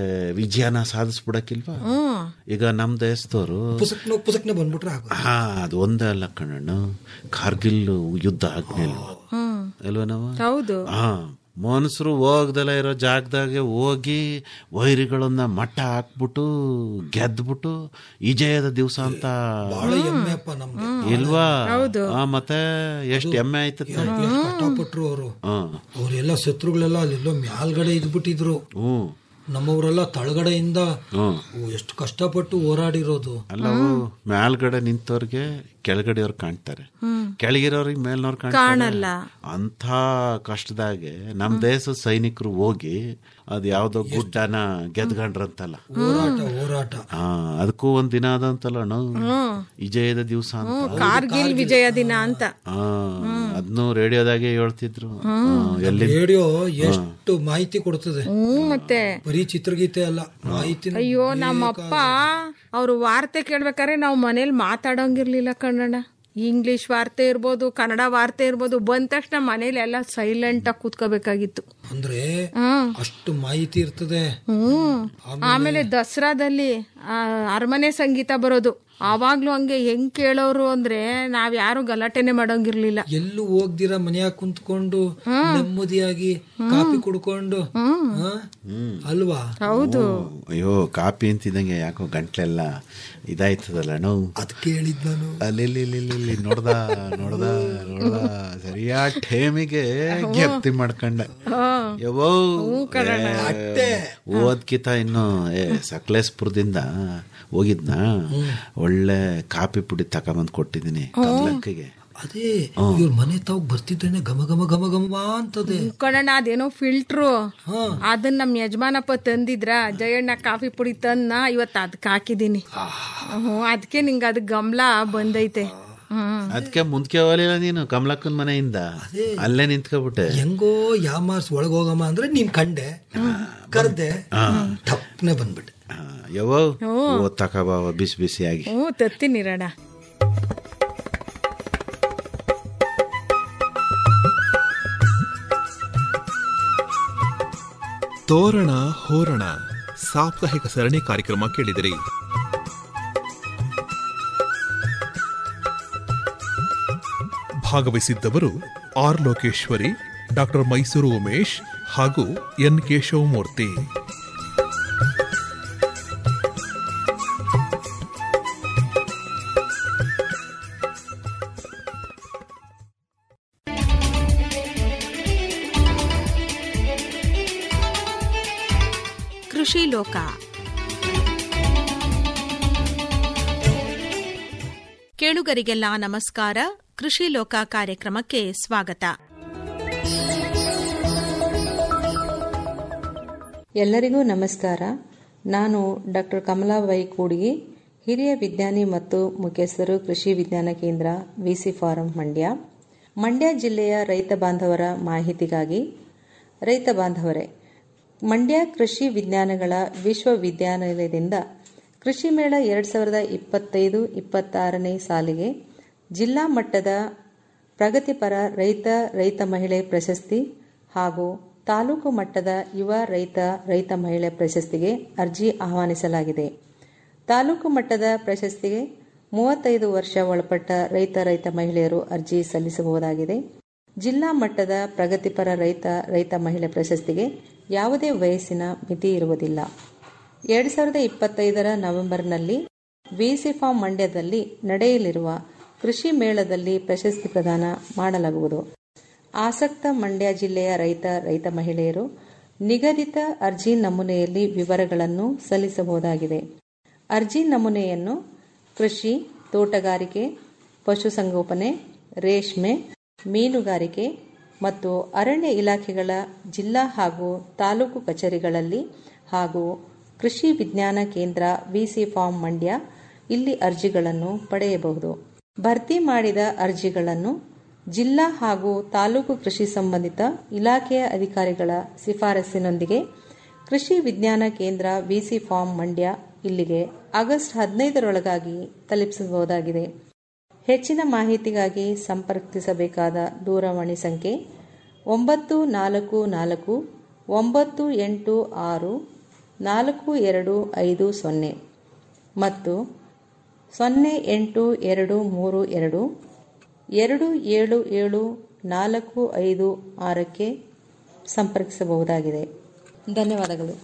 ವಿಜಯನ ಸಾಧಿಸ್ಬಿಡಕ್ಕಿಲ್ವಾ ಹ್ಮ್ ಈಗ ನಮ್ ದೇಶದವರು ಪುಸಕ್ನ ಪುಸಕ್ನೆ ಬಂದ್ಬಿಟ್ರೆ ಆಗ ಹಾ ಅದು ಒಂದೇ ಅಲ್ಲ ಕಣ್ಣಣ್ಣ ಕಾರ್ಗಿಲ್ ಯುದ್ಧ ಆದ್ಮೇಲೆ ಹ್ಮ್ ಅಲ್ವಾ ನಾವು ಹೌದು ಹಾ ಮನುಷ್ಯರು ಹೋಗ್ದಲ್ಲ ಇರೋ ಜಾಗದಾಗೆ ಹೋಗಿ ವೈರಿಗಳನ್ನ ಮಟ್ಟ ಹಾಕ್ಬಿಟ್ಟು ಗೆದ್ಬಿಟ್ಟು ವಿಜಯದ ದಿವಸ ಅಂತ ಬಹಳ ಹೆಮ್ಮೆ ಅಪ್ಪ ನಮ್ಗೆ ಇಲ್ವಾ ಆ, ಮತ್ತೆ ಎಷ್ಟು ಹೆಮ್ಮೆ ಆಯ್ತದ ಎಷ್ಟ್ ಕಷ್ಟಪಟ್ರು ಅವರು ಹ್ಮ್ ಅವರೆಲ್ಲ ಶತ್ರುಗಳೆಲ್ಲ ಅಲ್ಲೆಲ್ಲೋ ಮ್ಯಾಲ್ಗಡೆ ಇದ್ಬಿಟ್ಟಿದ್ರು ಹ್ಮ್ ನಮ್ಮವರೆಲ್ಲ ತಳಗಡೆಯಿಂದ ಹ್ಮ್ ಓ, ಎಷ್ಟು ಕಷ್ಟಪಟ್ಟು ಹೋರಾಡಿರೋದು ಅಲ್ಲವು ಮೇಲ್ಗಡೆ ನಿಂತವ್ರಿಗೆ ಕೆಳಗಡೆಯವ್ರು ಕಾಣ್ತಾರೆ ಕೆಳಗಿರೋರಿಗೆ ಮೇಲ್ನವ್ರು ಕಾಣ್ತಾರೆ ಕಾಣಲ್ಲ. ಅಂತ ಕಷ್ಟದಾಗೆ ನಮ್ ದೇಶದ ಸೈನಿಕರು ಹೋಗಿ ಅದ್ ಯಾವ್ದೋ ಗುಡ್ಡನ ಗೆದ್ಕೊಂಡ್ರಂತಲ್ಲ ಹೋರಾಟ ಹೋರಾಟ ಹಾ ಅದಕ್ಕೂ ಒಂದ್ ದಿನ ಅದಂತಲ್ಲ ಅಣ್ಣ ವಿಜಯದ ದಿವಸ ಅಂತ ಕಾರ್ಗಿಲ್ ವಿಜಯ ದಿನ ಅಂತ ಹಾ ಅದ್ನು ರೇಡಿಯೋದಾಗೆ ಹೇಳ್ತಿದ್ರು ಹಾ, ಎಲ್ಲಿ ರೇಡಿಯೋ ಎಷ್ಟು ಮಾಹಿತಿ ಕೊಡ್ತದೆ ಹ್ಮ್ ಮತ್ತೆ ಬರೀ ಚಿತ್ರಗೀತೆ ಅಲ್ಲ ಮಾಹಿತಿ ಅಯ್ಯೋ ನಮ್ಮಪ್ಪ ಅವ್ರು ವಾರ್ತೆ ಕೇಳ್ಬೇಕಾದ್ರೆ ನಾವು ಮನೇಲಿ ಮಾತಾಡೋಂಗಿರ್ಲಿಲ್ಲ ಕನ್ನಡ ಇಂಗ್ಲಿಷ್ ವಾರ್ತೆ ಇರ್ಬೋದು ಕನ್ನಡ ವಾರ್ತೆ ಇರ್ಬೋದು ಬಂದ ತಕ್ಷಣ ಮನೇಲಿ ಎಲ್ಲ ಸೈಲೆಂಟ್ ಆಗಿ ಕೂತ್ಕೋಬೇಕಾಗಿತ್ತು ಅಂದ್ರೆ ಹ್ಮ್ ಅಷ್ಟು ಮಾಹಿತಿ ಇರ್ತದೆ ಹ್ಮ್ ಆಮೇಲೆ ದಸರಾದಲ್ಲಿ ಆ, ಅರಮನೆ ಸಂಗೀತ ಬರೋದು ಆವಾಗ್ಲೂ ಹಂಗೆ ಹೆಂಗ್ ಕೇಳೋರು ಅಂದ್ರೆ ನಾವ್ ಯಾರು ಗಲಾಟೆನೆ ಮಾಡೋಂಗಿರ್ಲಿಲ್ಲ ಎಲ್ಲೂ ಹೋಗ್ದಿರ ಮನ್ಯಾಗ ಕುಂತ್ಕೊಂಡು ನೆಮ್ಮದಿಯಾಗಿ ಕಾಫಿ ಕುಡ್ಕೊಂಡು ಹಾ? ಅಲ್ವಾ ಹೌದು ಅಯ್ಯೋ ಕಾಪಿ ಅಂತಿದಂಗೆ ಯಾಕೋ ಗಂಟ್ಲೆಲ್ಲ ಇದಾಯ್ತದಲ್ಲ ನೋವು ಅದ್ ಕೇಳಿದ್ ನಾನು ಅಲ್ಲಿ ಇಲ್ಲಿ ಇಲ್ಲಿ ಇಲ್ಲಿ ಇಲ್ಲಿ ನೋಡ್ದ ನೋಡ್ದ ನೋಡ್ದ ಸರಿಯಾ ಟೈಮಿಗೆ ಗೆಪ್ತಿ ಮಾಡ್ಕೊಂಡೆ ಯವೋ ಓದ್ಕಿತ ಇನ್ನು ಏ ಸಕಲೇಶ್ಪುರದಿಂದ ಹೋಗಿದ್ನ ಒಳ್ಳೆ ಕಾಪಿ ಪುಡಿ ತಕೊಂಬಂದ್ ಕೊಟ್ಟಿದ್ದೀನಿ ಕಮಲಕ್ಕಗೆ ಅದೇ ಇವ್ರ ಮನೆ ತಾವ್ ಬರ್ತಿದ್ದೇನೆ ಘಮ ಘಮ ಘಮ ಘಮ ಅಂತದೆ ಕಣಣ್ಣ ಅದೇನೋ ಫಿಲ್ಟ್ರು ಅದನ್ನ ನಮ್ ಯಜಮಾನಪ್ಪ ತಂದಿದ್ರ ಜಯಣ್ಣ ಕಾಫಿ ಪುಡಿ ತಂದ ಇವತ್ತು ಅದಕ್ಕೆ ಹಾಕಿದೀನಿ ಹ್ಞೂ ಅದಕ್ಕೆ ನಿಂಗೆ ಅದು ಗಮಲ ಬಂದೈತೆ ಹ್ಮ್ ಅದಕ್ಕೆ ಮುಂದ್ಕೆ ಹೋಗಲಿಲ್ಲ ನೀನು ಕಮಲಕ್ಕನ ಮನೆಯಿಂದ ಅಲ್ಲೇ ನಿಂತ್ಕೊಬಿಟ್ಟೆ ಹೆಂಗೋ ಯಾಮಾರ್ಸ್ ಒಳಗ್ ಹೋಗಮ್ಮ ಅಂದ್ರೆ ನೀನ್ ಕಂಡೆ ಕರ್ದೆ ಟಪ್ನೆ ಬಂದ್ಬಿಟ್ಟೆ ಯಾವ ಓ ತಕಬಾವ ಬಿಸಿ ಬಿಸಿಯಾಗಿ ಹ್ಞೂ ತತ್ತೀನಿ ರಣ ತೋರಣ ಹೋರಣ ಸಾಪ್ತಾಹಿಕ ಸರಣಿ ಕಾರ್ಯಕ್ರಮ ಕೇಳಿದಿರಿ ಭಾಗವಹಿಸಿದ್ದವರು ಆರ್ ಲೋಕೇಶ್ವರಿ ಡಾಕ್ಟರ್ ಮೈಸೂರು ಉಮೇಶ್ ಹಾಗೂ ಎನ್ ಕೇಶವಮೂರ್ತಿ ಕೃಷಿ ಲೋಕ ಕೇಳುಗರಿಗೆಲ್ಲ ನಮಸ್ಕಾರ ಕೃಷಿ ಲೋಕ ಕಾರ್ಯಕ್ರಮಕ್ಕೆ ಸ್ವಾಗತ ಎಲ್ಲರಿಗೂ ನಮಸ್ಕಾರ ನಾನು ಡಾಕ್ಟರ್ ಕಮಲಾ ವೈ ಕೂಡ್ಗಿ ಹಿರಿಯ ವಿಜ್ಞಾನಿ ಮತ್ತು ಮುಖ್ಯಸ್ಥರು ಕೃಷಿ ವಿಜ್ಞಾನ ಕೇಂದ್ರ ವಿಸಿ ಫಾರಂ ಮಂಡ್ಯ ಮಂಡ್ಯ ಜಿಲ್ಲೆಯ ರೈತ ಬಾಂಧವರ ಮಾಹಿತಿಗಾಗಿ ರೈತ ಬಾಂಧವರೇ ಮಂಡ್ಯ ಕೃಷಿ ವಿಜ್ಞಾನಗಳ ವಿಶ್ವವಿದ್ಯಾನಿಲಯದಿಂದ ಕೃಷಿ ಮೇಳ ಎರಡು ಸಾವಿರದ ಇಪ್ಪತ್ತೈದು ಇಪ್ಪತ್ತಾರನೇ ಸಾಲಿಗೆ ಜಿಲ್ಲಾ ಮಟ್ಟದ ಪ್ರಗತಿಪರ ರೈತ ರೈತ ಮಹಿಳೆ ಪ್ರಶಸ್ತಿ ಹಾಗೂ ತಾಲೂಕು ಮಟ್ಟದ ಯುವ ರೈತ ರೈತ ಮಹಿಳೆ ಪ್ರಶಸ್ತಿಗೆ ಅರ್ಜಿ ಆಹ್ವಾನಿಸಲಾಗಿದೆ ತಾಲೂಕು ಮಟ್ಟದ ಪ್ರಶಸ್ತಿಗೆ ಮೂವತ್ತೈದು ವರ್ಷ ಒಳಪಟ್ಟ ರೈತ ರೈತ ಮಹಿಳೆಯರು ಅರ್ಜಿ ಸಲ್ಲಿಸಬಹುದಾಗಿದೆ ಜಿಲ್ಲಾ ಮಟ್ಟದ ಪ್ರಗತಿಪರ ರೈತ ರೈತ ಮಹಿಳೆ ಪ್ರಶಸ್ತಿಗೆ ಯಾವುದೇ ವಯಸ್ಸಿನ ಮಿತಿ ಇರುವುದಿಲ್ಲ ಎರಡು ಸಾವಿರದ ಇಪ್ಪತ್ತೈದರ ನವೆಂಬರ್ನಲ್ಲಿ ವಿಸಿ ಫಾರ್ಮ್ ಮಂಡ್ಯದಲ್ಲಿ ನಡೆಯಲಿರುವ ಕೃಷಿ ಮೇಳದಲ್ಲಿ ಪ್ರಶಸ್ತಿ ಪ್ರದಾನ ಮಾಡಲಾಗುವುದು ಆಸಕ್ತ ಮಂಡ್ಯ ಜಿಲ್ಲೆಯ ರೈತ ರೈತ ಮಹಿಳೆಯರು ನಿಗದಿತ ಅರ್ಜಿ ನಮೂನೆಯಲ್ಲಿ ವಿವರಗಳನ್ನು ಸಲ್ಲಿಸಬಹುದಾಗಿದೆ ಅರ್ಜಿ ನಮೂನೆಯನ್ನು ಕೃಷಿ ತೋಟಗಾರಿಕೆ ಪಶುಸಂಗೋಪನೆ ರೇಷ್ಮೆ ಮೀನುಗಾರಿಕೆ ಮತ್ತು ಅರಣ್ಯ ಇಲಾಖೆಗಳ ಜಿಲ್ಲಾ ಹಾಗೂ ತಾಲೂಕು ಕಚೇರಿಗಳಲ್ಲಿ ಹಾಗೂ ಕೃಷಿ ವಿಜ್ಞಾನ ಕೇಂದ್ರ ವಿಸಿ ಫಾರ್ಮ್ ಮಂಡ್ಯ ಇಲ್ಲಿ ಅರ್ಜಿಗಳನ್ನು ಪಡೆಯಬಹುದು ಭರ್ತಿ ಮಾಡಿದ ಅರ್ಜಿಗಳನ್ನು ಜಿಲ್ಲಾ ಹಾಗೂ ತಾಲೂಕು ಕೃಷಿ ಸಂಬಂಧಿತ ಇಲಾಖೆಯ ಅಧಿಕಾರಿಗಳ ಶಿಫಾರಸ್ಸಿನೊಂದಿಗೆ ಕೃಷಿ ವಿಜ್ಞಾನ ಕೇಂದ್ರ ವಿಸಿ ಫಾರ್ಮ್ ಮಂಡ್ಯ ಇಲ್ಲಿಗೆ ಆಗಸ್ಟ್ ಹದಿನೈದರೊಳಗಾಗಿ ತಲುಪಿಸಬಹುದಾಗಿದೆ ಹೆಚ್ಚಿನ ಮಾಹಿತಿಗಾಗಿ ಸಂಪರ್ಕಿಸಬೇಕಾದ ದೂರವಾಣಿ ಸಂಖ್ಯೆ ಒಂಬತ್ತು ನಾಲ್ಕು ನಾಲ್ಕು ಒಂಬತ್ತು ಎಂಟು ಆರು ನಾಲ್ಕು ಎರಡು ಐದು ಸೊನ್ನೆ ಮತ್ತು ಸೊನ್ನೆ ಎಂಟು ಎರಡು ಮೂರು ಎರಡು ಎರಡು ಏಳು ಏಳು ನಾಲ್ಕು ಐದು ಆರಕ್ಕೆ ಸಂಪರ್ಕಿಸಬಹುದಾಗಿದೆ ಧನ್ಯವಾದಗಳು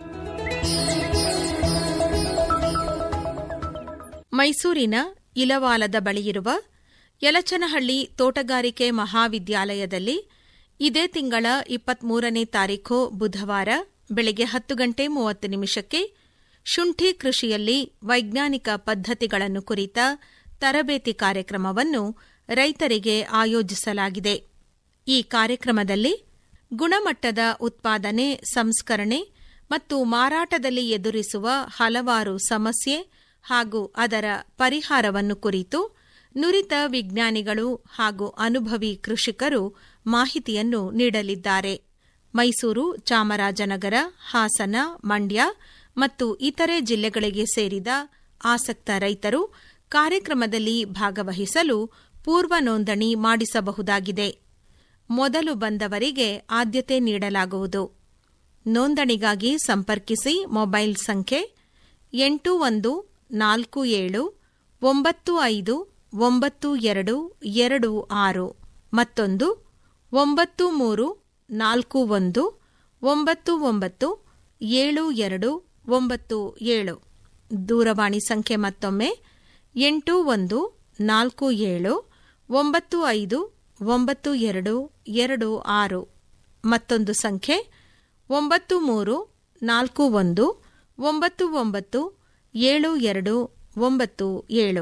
ಮೈಸೂರಿನ ಇಲವಾಲದ ಬಳಿಯಿರುವ ಯಲಚನಹಳ್ಳಿ ತೋಟಗಾರಿಕೆ ಮಹಾವಿದ್ಯಾಲಯದಲ್ಲಿ ಇದೇ ತಿಂಗಳ ಇಪ್ಪತ್ಮೂರನೇ ತಾರೀಖು ಬುಧವಾರ ಬೆಳಗ್ಗೆ ಹತ್ತು ಗಂಟೆ ಮೂವತ್ತು ನಿಮಿಷಕ್ಕೆ ಶುಂಠಿ ಕೃಷಿಯಲ್ಲಿ ವೈಜ್ಞಾನಿಕ ಪದ್ಧತಿಗಳನ್ನು ಕುರಿತ ತರಬೇತಿ ಕಾರ್ಯಕ್ರಮವನ್ನು ರೈತರಿಗೆ ಆಯೋಜಿಸಲಾಗಿದೆ ಈ ಕಾರ್ಯಕ್ರಮದಲ್ಲಿ ಗುಣಮಟ್ಟದ ಉತ್ಪಾದನೆ ಸಂಸ್ಕರಣೆ ಮತ್ತು ಮಾರಾಟದಲ್ಲಿ ಎದುರಿಸುವ ಹಲವಾರು ಸಮಸ್ಯೆ ಹಾಗೂ ಅದರ ಪರಿಹಾರವನ್ನು ಕುರಿತು ನುರಿತ ವಿಜ್ಞಾನಿಗಳು ಹಾಗೂ ಅನುಭವಿ ಕೃಷಿಕರು ಮಾಹಿತಿಯನ್ನು ನೀಡಲಿದ್ದಾರೆ ಮೈಸೂರು ಚಾಮರಾಜನಗರ ಹಾಸನ ಮಂಡ್ಯ ಮತ್ತು ಇತರೆ ಜಿಲ್ಲೆಗಳಿಗೆ ಸೇರಿದ ಆಸಕ್ತ ರೈತರು ಕಾರ್ಯಕ್ರಮದಲ್ಲಿ ಭಾಗವಹಿಸಲು ಪೂರ್ವ ನೋಂದಣಿ ಮಾಡಿಸಬಹುದಾಗಿದೆ ಮೊದಲು ಬಂದವರಿಗೆ ಆದ್ಯತೆ ನೀಡಲಾಗುವುದು ನೋಂದಣಿಗಾಗಿ ಸಂಪರ್ಕಿಸಿ ಮೊಬೈಲ್ ಸಂಖ್ಯೆ ಎಂಟು ಒಂದು ನಾಲ್ಕು ಏಳು ಒಂಬತ್ತು ಐದು ಒಂಬತ್ತು ಎರಡು ಎರಡು ಆರು ಮತ್ತೊಂದು ಒಂಬತ್ತು ಮೂರು ನಾಲ್ಕು ಒಂದು ಒಂಬತ್ತು ಒಂಬತ್ತು ಏಳು ಎರಡು ಒಂಬತ್ತು ಏಳು ದೂರವಾಣಿ ಸಂಖ್ಯೆ ಮತ್ತೊಮ್ಮೆ ಎಂಟು ಒಂದು ನಾಲ್ಕು ಏಳು ಒಂಬತ್ತು ಐದು ಒಂಬತ್ತು ಎರಡು ಎರಡು ಆರು ಮತ್ತೊಂದು ಸಂಖ್ಯೆ ಒಂಬತ್ತು ಮೂರು ನಾಲ್ಕು ಒಂದು ಒಂಬತ್ತು ಒಂಬತ್ತು ಏಳು ಎರಡು ಒಂಬತ್ತು ಏಳು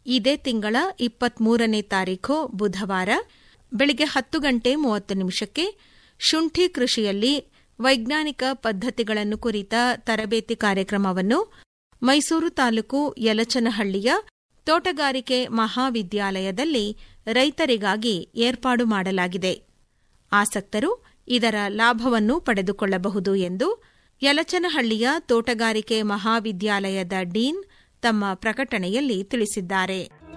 ಇದೇ ತಿಂಗಳ ಇಪ್ಪತ್ಮೂರನೇ ತಾರೀಖು ಬುಧವಾರ ಬೆಳಿಗ್ಗೆ ಹತ್ತು ಗಂಟೆ ಮೂವತ್ತು ನಿಮಿಷಕ್ಕೆ ಶುಂಠಿ ಕೃಷಿಯಲ್ಲಿ ವೈಜ್ಞಾನಿಕ ಪದ್ಧತಿಗಳನ್ನು ಕುರಿತ ತರಬೇತಿ ಕಾರ್ಯಕ್ರಮವನ್ನು ಮೈಸೂರು ತಾಲೂಕು ಯಲಚನಹಳ್ಳಿಯ ತೋಟಗಾರಿಕೆ ಮಹಾವಿದ್ಯಾಲಯದಲ್ಲಿ ರೈತರಿಗಾಗಿ ಏರ್ಪಾಡು ಮಾಡಲಾಗಿದೆ ಆಸಕ್ತರು ಇದರ ಲಾಭವನ್ನು ಪಡೆದುಕೊಳ್ಳಬಹುದು ಎಂದು ಯಲಚನಹಳ್ಳಿಯ ತೋಟಗಾರಿಕೆ ಮಹಾವಿದ್ಯಾಲಯದ ಡೀನ್ ತಮ್ಮ ಪ್ರಕಟಣೆಯಲ್ಲಿ ತಿಳಿಸಿದ್ದಾರೆ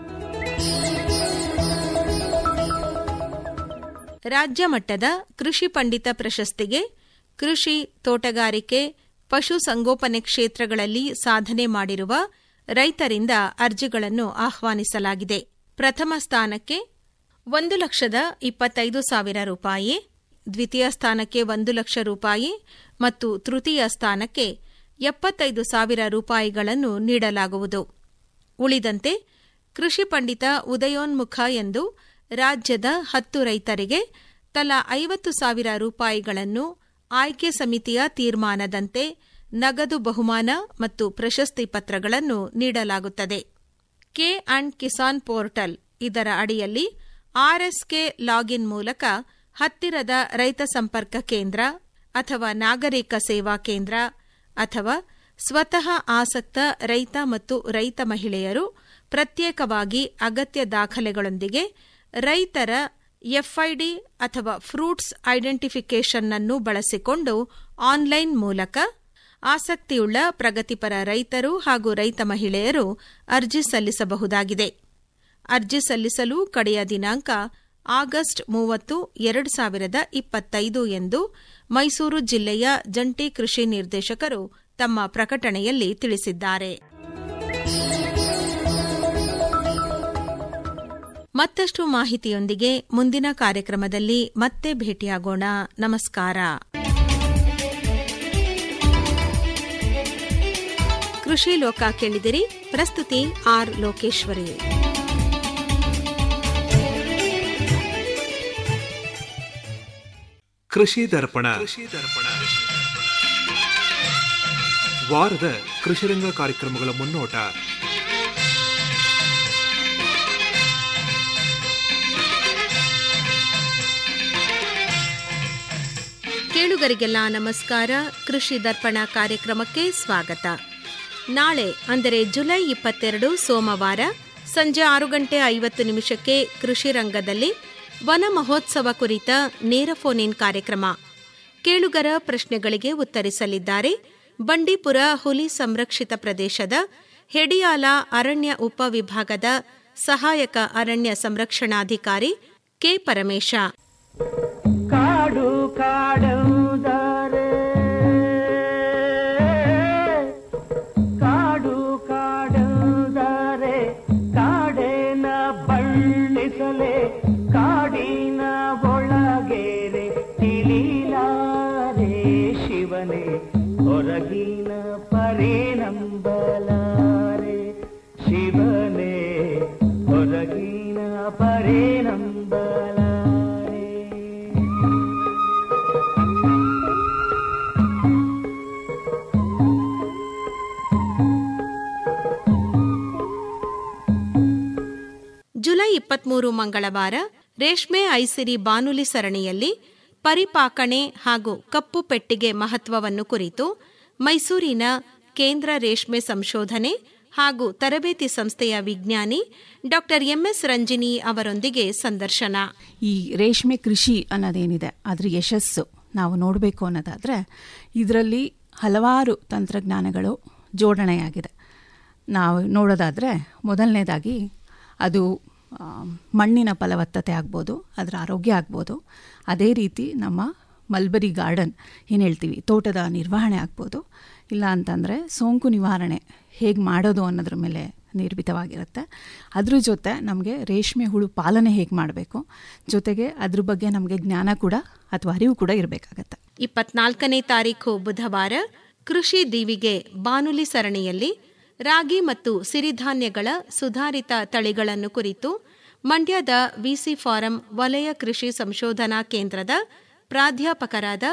ರಾಜ್ಯ ಮಟ್ಟದ ಕೃಷಿ ಪಂಡಿತ ಪ್ರಶಸ್ತಿಗೆ ಕೃಷಿ ತೋಟಗಾರಿಕೆ ಪಶು ಸಂಗೋಪನೆ ಕ್ಷೇತ್ರಗಳಲ್ಲಿ ಸಾಧನೆ ಮಾಡಿರುವ ರೈತರಿಂದ ಅರ್ಜಿಗಳನ್ನು ಆಹ್ವಾನಿಸಲಾಗಿದೆ ಪ್ರಥಮ ಸ್ಥಾನಕ್ಕೆ ಒಂದು ಲಕ್ಷದ ಇಪ್ಪತ್ತೈದು ಸಾವಿರ ರೂಪಾಯಿ ದ್ವಿತೀಯ ಸ್ಥಾನಕ್ಕೆ ಒಂದು ಲಕ್ಷ ರೂಪಾಯಿ ಮತ್ತು ತೃತೀಯ ಸ್ಥಾನಕ್ಕೆ ಎಪ್ಪತ್ತೈದು ಸಾವಿರ ರೂಪಾಯಿಗಳನ್ನು ನೀಡಲಾಗುವುದು ಉಳಿದಂತೆ ಕೃಷಿ ಪಂಡಿತ ಉದಯೋನ್ಮುಖ ಎಂದು ರಾಜ್ಯದ ಹತ್ತು ರೈತರಿಗೆ ತಲಾ ಐವತ್ತು ಸಾವಿರ ರೂಪಾಯಿಗಳನ್ನು ಆಯ್ಕೆ ಸಮಿತಿಯ ತೀರ್ಮಾನದಂತೆ ನಗದು ಬಹುಮಾನ ಮತ್ತು ಪ್ರಶಸ್ತಿ ಪತ್ರಗಳನ್ನು ನೀಡಲಾಗುತ್ತದೆ ಕೆ ಅಂಡ್ ಕಿಸಾನ್ ಪೋರ್ಟಲ್ ಇದರ ಅಡಿಯಲ್ಲಿ ಆರ್ಎಸ್ಕೆ ಲಾಗಿನ್ ಮೂಲಕ ಹತ್ತಿರದ ರೈತ ಸಂಪರ್ಕ ಕೇಂದ್ರ ಅಥವಾ ನಾಗರಿಕ ಸೇವಾ ಕೇಂದ್ರ ಅಥವಾ ಸ್ವತಃ ಆಸಕ್ತ ರೈತ ಮತ್ತು ರೈತ ಮಹಿಳೆಯರು ಪ್ರತ್ಯೇಕವಾಗಿ ಅಗತ್ಯ ದಾಖಲೆಗಳೊಂದಿಗೆ ರೈತರ ಎಫ್ಐಡಿ ಅಥವಾ ಫ್ರೂಟ್ಸ್ ಐಡೆಂಟಿಫಿಕೇಷನ್ ಅನ್ನು ಬಳಸಿಕೊಂಡು ಆನ್ಲೈನ್ ಮೂಲಕ ಆಸಕ್ತಿಯುಳ್ಳ ಪ್ರಗತಿಪರ ರೈತರು ಹಾಗೂ ರೈತ ಮಹಿಳೆಯರು ಅರ್ಜಿ ಸಲ್ಲಿಸಬಹುದಾಗಿದೆ ಅರ್ಜಿ ಸಲ್ಲಿಸಲು ಕಡೆಯ ದಿನಾಂಕ ಆಗಸ್ಟ್ ಮೂವತ್ತು ಎರಡು ಸಾವಿರದ ಇಪ್ಪತ್ತೈದು ಎಂದು ಮೈಸೂರು ಜಿಲ್ಲೆಯ ಜಂಟಿ ಕೃಷಿ ನಿರ್ದೇಶಕರು ತಮ್ಮ ಪ್ರಕಟಣೆಯಲ್ಲಿ ತಿಳಿಸಿದ್ದಾರೆ ಮತ್ತಷ್ಟು ಮಾಹಿತಿಯೊಂದಿಗೆ ಮುಂದಿನ ಕಾರ್ಯಕ್ರಮದಲ್ಲಿ ಮತ್ತೆ ಭೇಟಿಯಾಗೋಣ ನಮಸ್ಕಾರ ಕೃಷಿ ಲೋಕ ಕೇಳಿದಿರಿ ಪ್ರಸ್ತುತಿ ಆರ್ ಲೋಕೇಶ್ವರಿ ಕೃಷಿ ದರ್ಪಣ ವಾರದ ಕೃಷಿರಂಗ ಕಾರ್ಯಕ್ರಮಗಳ ಮುನ್ನೋಟ ಕೇಳುಗರಿಗೆಲ್ಲ ನಮಸ್ಕಾರ ಕೃಷಿ ದರ್ಪಣ ಕಾರ್ಯಕ್ರಮಕ್ಕೆ ಸ್ವಾಗತ ನಾಳೆ ಅಂದರೆ ಜುಲೈ ಇಪ್ಪತ್ತೆರಡು ಸೋಮವಾರ ಸಂಜೆ ಆರು ಗಂಟೆ ಐವತ್ತು ನಿಮಿಷಕ್ಕೆ ಕೃಷಿ ರಂಗದಲ್ಲಿ ವನ ಮಹೋತ್ಸವ ಕುರಿತ ನೇರ ಫೋನ್ ಇನ್ ಕಾರ್ಯಕ್ರಮ ಕೇಳುಗರ ಪ್ರಶ್ನೆಗಳಿಗೆ ಉತ್ತರಿಸಲಿದ್ದಾರೆ ಬಂಡೀಪುರ ಹುಲಿ ಸಂರಕ್ಷಿತ ಪ್ರದೇಶದ ಹೆಡಿಯಾಲ ಅರಣ್ಯ ಉಪವಿಭಾಗದ ಸಹಾಯಕ ಅರಣ್ಯ ಸಂರಕ್ಷಣಾಧಿಕಾರಿ ಕೆ ಪರಮೇಶ ಕಾಡು ಕಾಡುವುದರೆ ಕಾಡು ಕಾಡುವುದರೆ ಕಾಡೇನ ಬಳ್ಳಿಸಲೆ ಕಾಡಿನ ಒಳಗೇರೆ ತಿಳಿಲಾರೆ ಶಿವನೇ ಹೊರಗಿನ ಪರೇನಂಬಲಾರೆ ಶಿವನೇ ಹೊರಗಿನ ಪರೇನಂಬಲಾರೆ ಜುಲೈ ಇಪ್ಪತ್ಮೂರು ಮಂಗಳವಾರ ರೇಷ್ಮೆ ಐಸಿರಿ ಬಾನುಲಿ ಸರಣಿಯಲ್ಲಿ ಪರಿಪಾಕಣೆ ಹಾಗೂ ಕಪ್ಪು ಪೆಟ್ಟಿಗೆ ಮಹತ್ವವನ್ನು ಕುರಿತು ಮೈಸೂರಿನ ಕೇಂದ್ರ ರೇಷ್ಮೆ ಸಂಶೋಧನೆ ಹಾಗೂ ತರಬೇತಿ ಸಂಸ್ಥೆಯ ವಿಜ್ಞಾನಿ ಡಾಕ್ಟರ್ ಎಂಎಸ್ ರಂಜಿನಿ ಅವರೊಂದಿಗೆ ಸಂದರ್ಶನ ಈ ರೇಷ್ಮೆ ಕೃಷಿ ಅನ್ನೋದೇನಿದೆ ಅದ್ರ ಯಶಸ್ಸು ನಾವು ನೋಡಬೇಕು ಅನ್ನೋದಾದರೆ ಇದರಲ್ಲಿ ಹಲವಾರು ತಂತ್ರಜ್ಞಾನಗಳು ಜೋಡಣೆಯಾಗಿದೆ ನಾವು ನೋಡೋದಾದರೆ ಮೊದಲನೇದಾಗಿ ಅದು ಆ, ಮಣ್ಣಿನ ಫಲವತ್ತತೆ ಆಗ್ಬೋದು ಅದರ ಆರೋಗ್ಯ ಆಗ್ಬೋದು ಅದೇ ರೀತಿ ನಮ್ಮ ಮಲ್ಬರಿ ಗಾರ್ಡನ್ ಏನು ಹೇಳ್ತೀವಿ ತೋಟದ ನಿರ್ವಹಣೆ ಆಗ್ಬೋದು ಇಲ್ಲ ಅಂತಂದರೆ ಸೋಂಕು ನಿವಾರಣೆ ಹೇಗೆ ಮಾಡೋದು ಅನ್ನೋದ್ರ ಮೇಲೆ ನಿರ್ಮಿತವಾಗಿರುತ್ತೆ ಅದ್ರ ಜೊತೆ ನಮಗೆ ರೇಷ್ಮೆ ಹುಳು ಪಾಲನೆ ಹೇಗೆ ಮಾಡಬೇಕು ಜೊತೆಗೆ ಅದ್ರ ಬಗ್ಗೆ ನಮಗೆ ಜ್ಞಾನ ಕೂಡ ಅಥವಾ ಅರಿವು ಕೂಡ ಇರಬೇಕಾಗತ್ತೆ ಇಪ್ಪತ್ನಾಲ್ಕನೇ ತಾರೀಖು ಬುಧವಾರ ಕೃಷಿ ದೀವಿಗೆ ಬಾನುಲಿ ಸರಣಿಯಲ್ಲಿ ರಾಗಿ ಮತ್ತು ಸಿರಿಧಾನ್ಯಗಳ ಸುಧಾರಿತ ತಳಿಗಳನ್ನು ಕುರಿತು ಮಂಡ್ಯದ ವಿಸಿ ಫಾರಂ ವಲಯ ಕೃಷಿ ಸಂಶೋಧನಾ ಕೇಂದ್ರದ ಪ್ರಾಧ್ಯಾಪಕರಾದ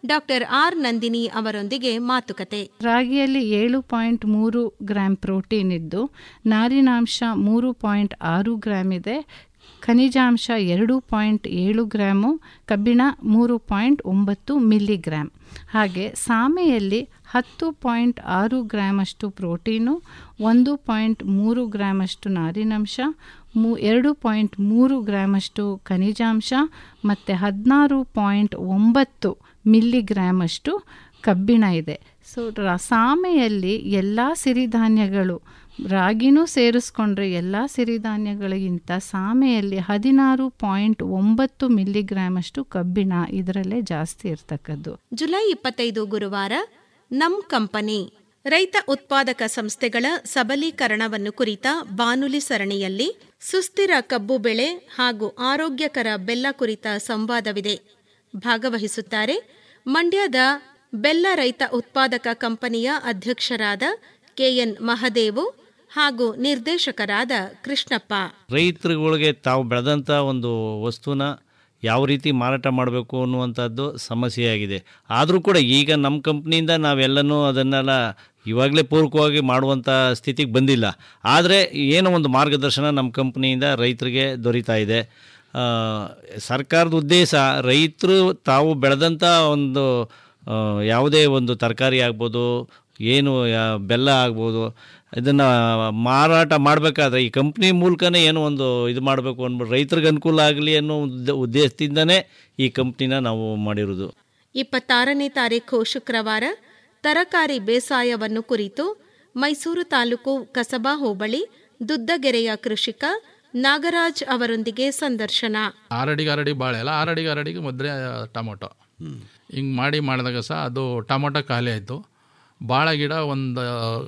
ಡಾಕ್ಟರ್ ಆರ್ ನಂದಿನಿ ಅವರೊಂದಿಗೆ ಮಾತುಕತೆ ರಾಗಿಯಲ್ಲಿ ಏಳು ಪಾಯಿಂಟ್ ಮೂರು ಗ್ರಾಮ್ ಪ್ರೋಟೀನ್ ಇದ್ದು ನಾರಿನಾಂಶ ಮೂರು ಪಾಯಿಂಟ್ ಆರು ಗ್ರಾಮ್ ಇದೆ ಖನಿಜಾಂಶ ಎರಡು ಪಾಯಿಂಟ್ ಏಳು ಗ್ರಾಮು ಕಬ್ಬಿಣ ಮೂರು ಪಾಯಿಂಟ್ ಒಂಬತ್ತು ಮಿಲ್ಲಿಗ್ರಾಮ್ ಹಾಗೆ ಸಾಮೆಯಲ್ಲಿ ಹತ್ತು ಪಾಯಿಂಟ್ ಆರು ಗ್ರಾಮಷ್ಟು ಪ್ರೋಟೀನು ಒಂದು ಪಾಯಿಂಟ್ ಮೂರು ಗ್ರಾಮಷ್ಟು ನಾರಿನಂಶ ಮೂ ಎರಡು ಪಾಯಿಂಟ್ ಮೂರು ಗ್ರಾಮಷ್ಟು ಖನಿಜಾಂಶ ಮತ್ತು ಹದಿನಾರು ಪಾಯಿಂಟ್ ಒಂಬತ್ತು ಮಿಲ್ಲಿಗ್ರಾಮಷ್ಟು ಕಬ್ಬಿಣ ಇದೆ ಸೊ ರ ಸಾಮೆಯಲ್ಲಿ ಎಲ್ಲ ಸಿರಿಧಾನ್ಯಗಳು ರಾಗಿನೂ ಸೇರಿಸ್ಕೊಂಡ್ರೆ ಎಲ್ಲ ಸಿರಿಧಾನ್ಯಗಳಿಗಿಂತ ಸಾಮೆಯಲ್ಲಿ ಹದಿನಾರು ಪಾಯಿಂಟ್ ಒಂಬತ್ತು ಮಿಲ್ಲಿಗ್ರಾಮಷ್ಟು ಕಬ್ಬಿಣ ಇದರಲ್ಲೇ ಜಾಸ್ತಿ ಇರ್ತಕ್ಕದ್ದು ಜುಲೈ ಇಪ್ಪತ್ತೈದು ಗುರುವಾರ ನಮ್ ಕಂಪನಿ ರೈತ ಉತ್ಪಾದಕ ಸಂಸ್ಥೆಗಳ ಸಬಲೀಕರಣವನ್ನು ಕುರಿತ ಬಾನುಲಿ ಸರಣಿಯಲ್ಲಿ ಸುಸ್ಥಿರ ಕಬ್ಬು ಬೆಳೆ ಹಾಗೂ ಆರೋಗ್ಯಕರ ಬೆಲ್ಲ ಕುರಿತ ಸಂವಾದವಿದೆ ಭಾಗವಹಿಸುತ್ತಾರೆ ಮಂಡ್ಯದ ಬೆಲ್ಲ ರೈತ ಉತ್ಪಾದಕ ಕಂಪನಿಯ ಅಧ್ಯಕ್ಷರಾದ ಕೆಎನ್ ಮಹದೇವು ಹಾಗೂ ನಿರ್ದೇಶಕರಾದ ಕೃಷ್ಣಪ್ಪ ರೈತರುಗಳಿಗೆ ತಾವು ಬೆಳೆದಂಥ ಒಂದು ವಸ್ತುನ ಯಾವ ರೀತಿ ಮಾರಾಟ ಮಾಡಬೇಕು ಅನ್ನುವಂಥದ್ದು ಸಮಸ್ಯೆಯಾಗಿದೆ ಆದರೂ ಕೂಡ ಈಗ ನಮ್ಮ ಕಂಪ್ನಿಯಿಂದ ನಾವೆಲ್ಲನೂ ಅದನ್ನೆಲ್ಲ ಇವಾಗಲೇ ಪೂರಕವಾಗಿ ಮಾಡುವಂಥ ಸ್ಥಿತಿಗೆ ಬಂದಿಲ್ಲ ಆದರೆ ಏನೋ ಒಂದು ಮಾರ್ಗದರ್ಶನ ನಮ್ಮ ಕಂಪ್ನಿಯಿಂದ ರೈತರಿಗೆ ದೊರೀತಾ ಇದೆ ಆ, ಸರ್ಕಾರದ ಉದ್ದೇಶ ರೈತರು ತಾವು ಬೆಳೆದಂಥ ಒಂದು ಆ, ಯಾವುದೇ ಒಂದು ತರಕಾರಿ ಆಗ್ಬೋದು ಏನು ಯಾ- ಬೆಲ್ಲ ಆಗ್ಬೋದು ಇದನ್ನು ಮಾರಾಟ ಮಾಡಬೇಕಾದ್ರೆ ಈ ಕಂಪ್ನಿ ಮೂಲಕನೇ ಏನೋ ಒಂದು ಇದು ಮಾಡಬೇಕು ಅಂದ್ಬಿಟ್ಟು ರೈತರಿಗೆ ಅನುಕೂಲ ಆಗಲಿ ಅನ್ನೋ ಉದ್ದ- ಉದ್ದೇಶದಿಂದನೇ ಈ ಕಂಪ್ನಿನ ನಾವು ಮಾಡಿರೋದು ಇಪ್ಪತ್ತಾರನೇ ತಾರೀಖು ಶುಕ್ರವಾರ ತರಕಾರಿ ಬೇಸಾಯವನ್ನು ಕುರಿತು ಮೈಸೂರು ತಾಲೂಕು ಕಸಬಾ ಹೋಬಳಿ ದುದ್ದಗೆರೆಯ ಕೃಷಿಕ ನಾಗರಾಜ್ ಅವರೊಂದಿಗೆ ಸಂದರ್ಶನ ಆರಡಿಗೆ ಆರಡಿ ಬಾಳೆ ಅಲ್ಲ ಆರಡಿಗೆ ಆರಡಿಗೆ ಮದ್ರೆ ಟೊಮೊಟೊ ಹಿಂಗೆ ಮಾಡಿ ಮಾಡಿದಾಗ ಸಹ ಅದು ಟೊಮೊಟೊ ಖಾಲಿ ಆಯಿತು ಬಾಳೆ ಗಿಡ ಒಂದು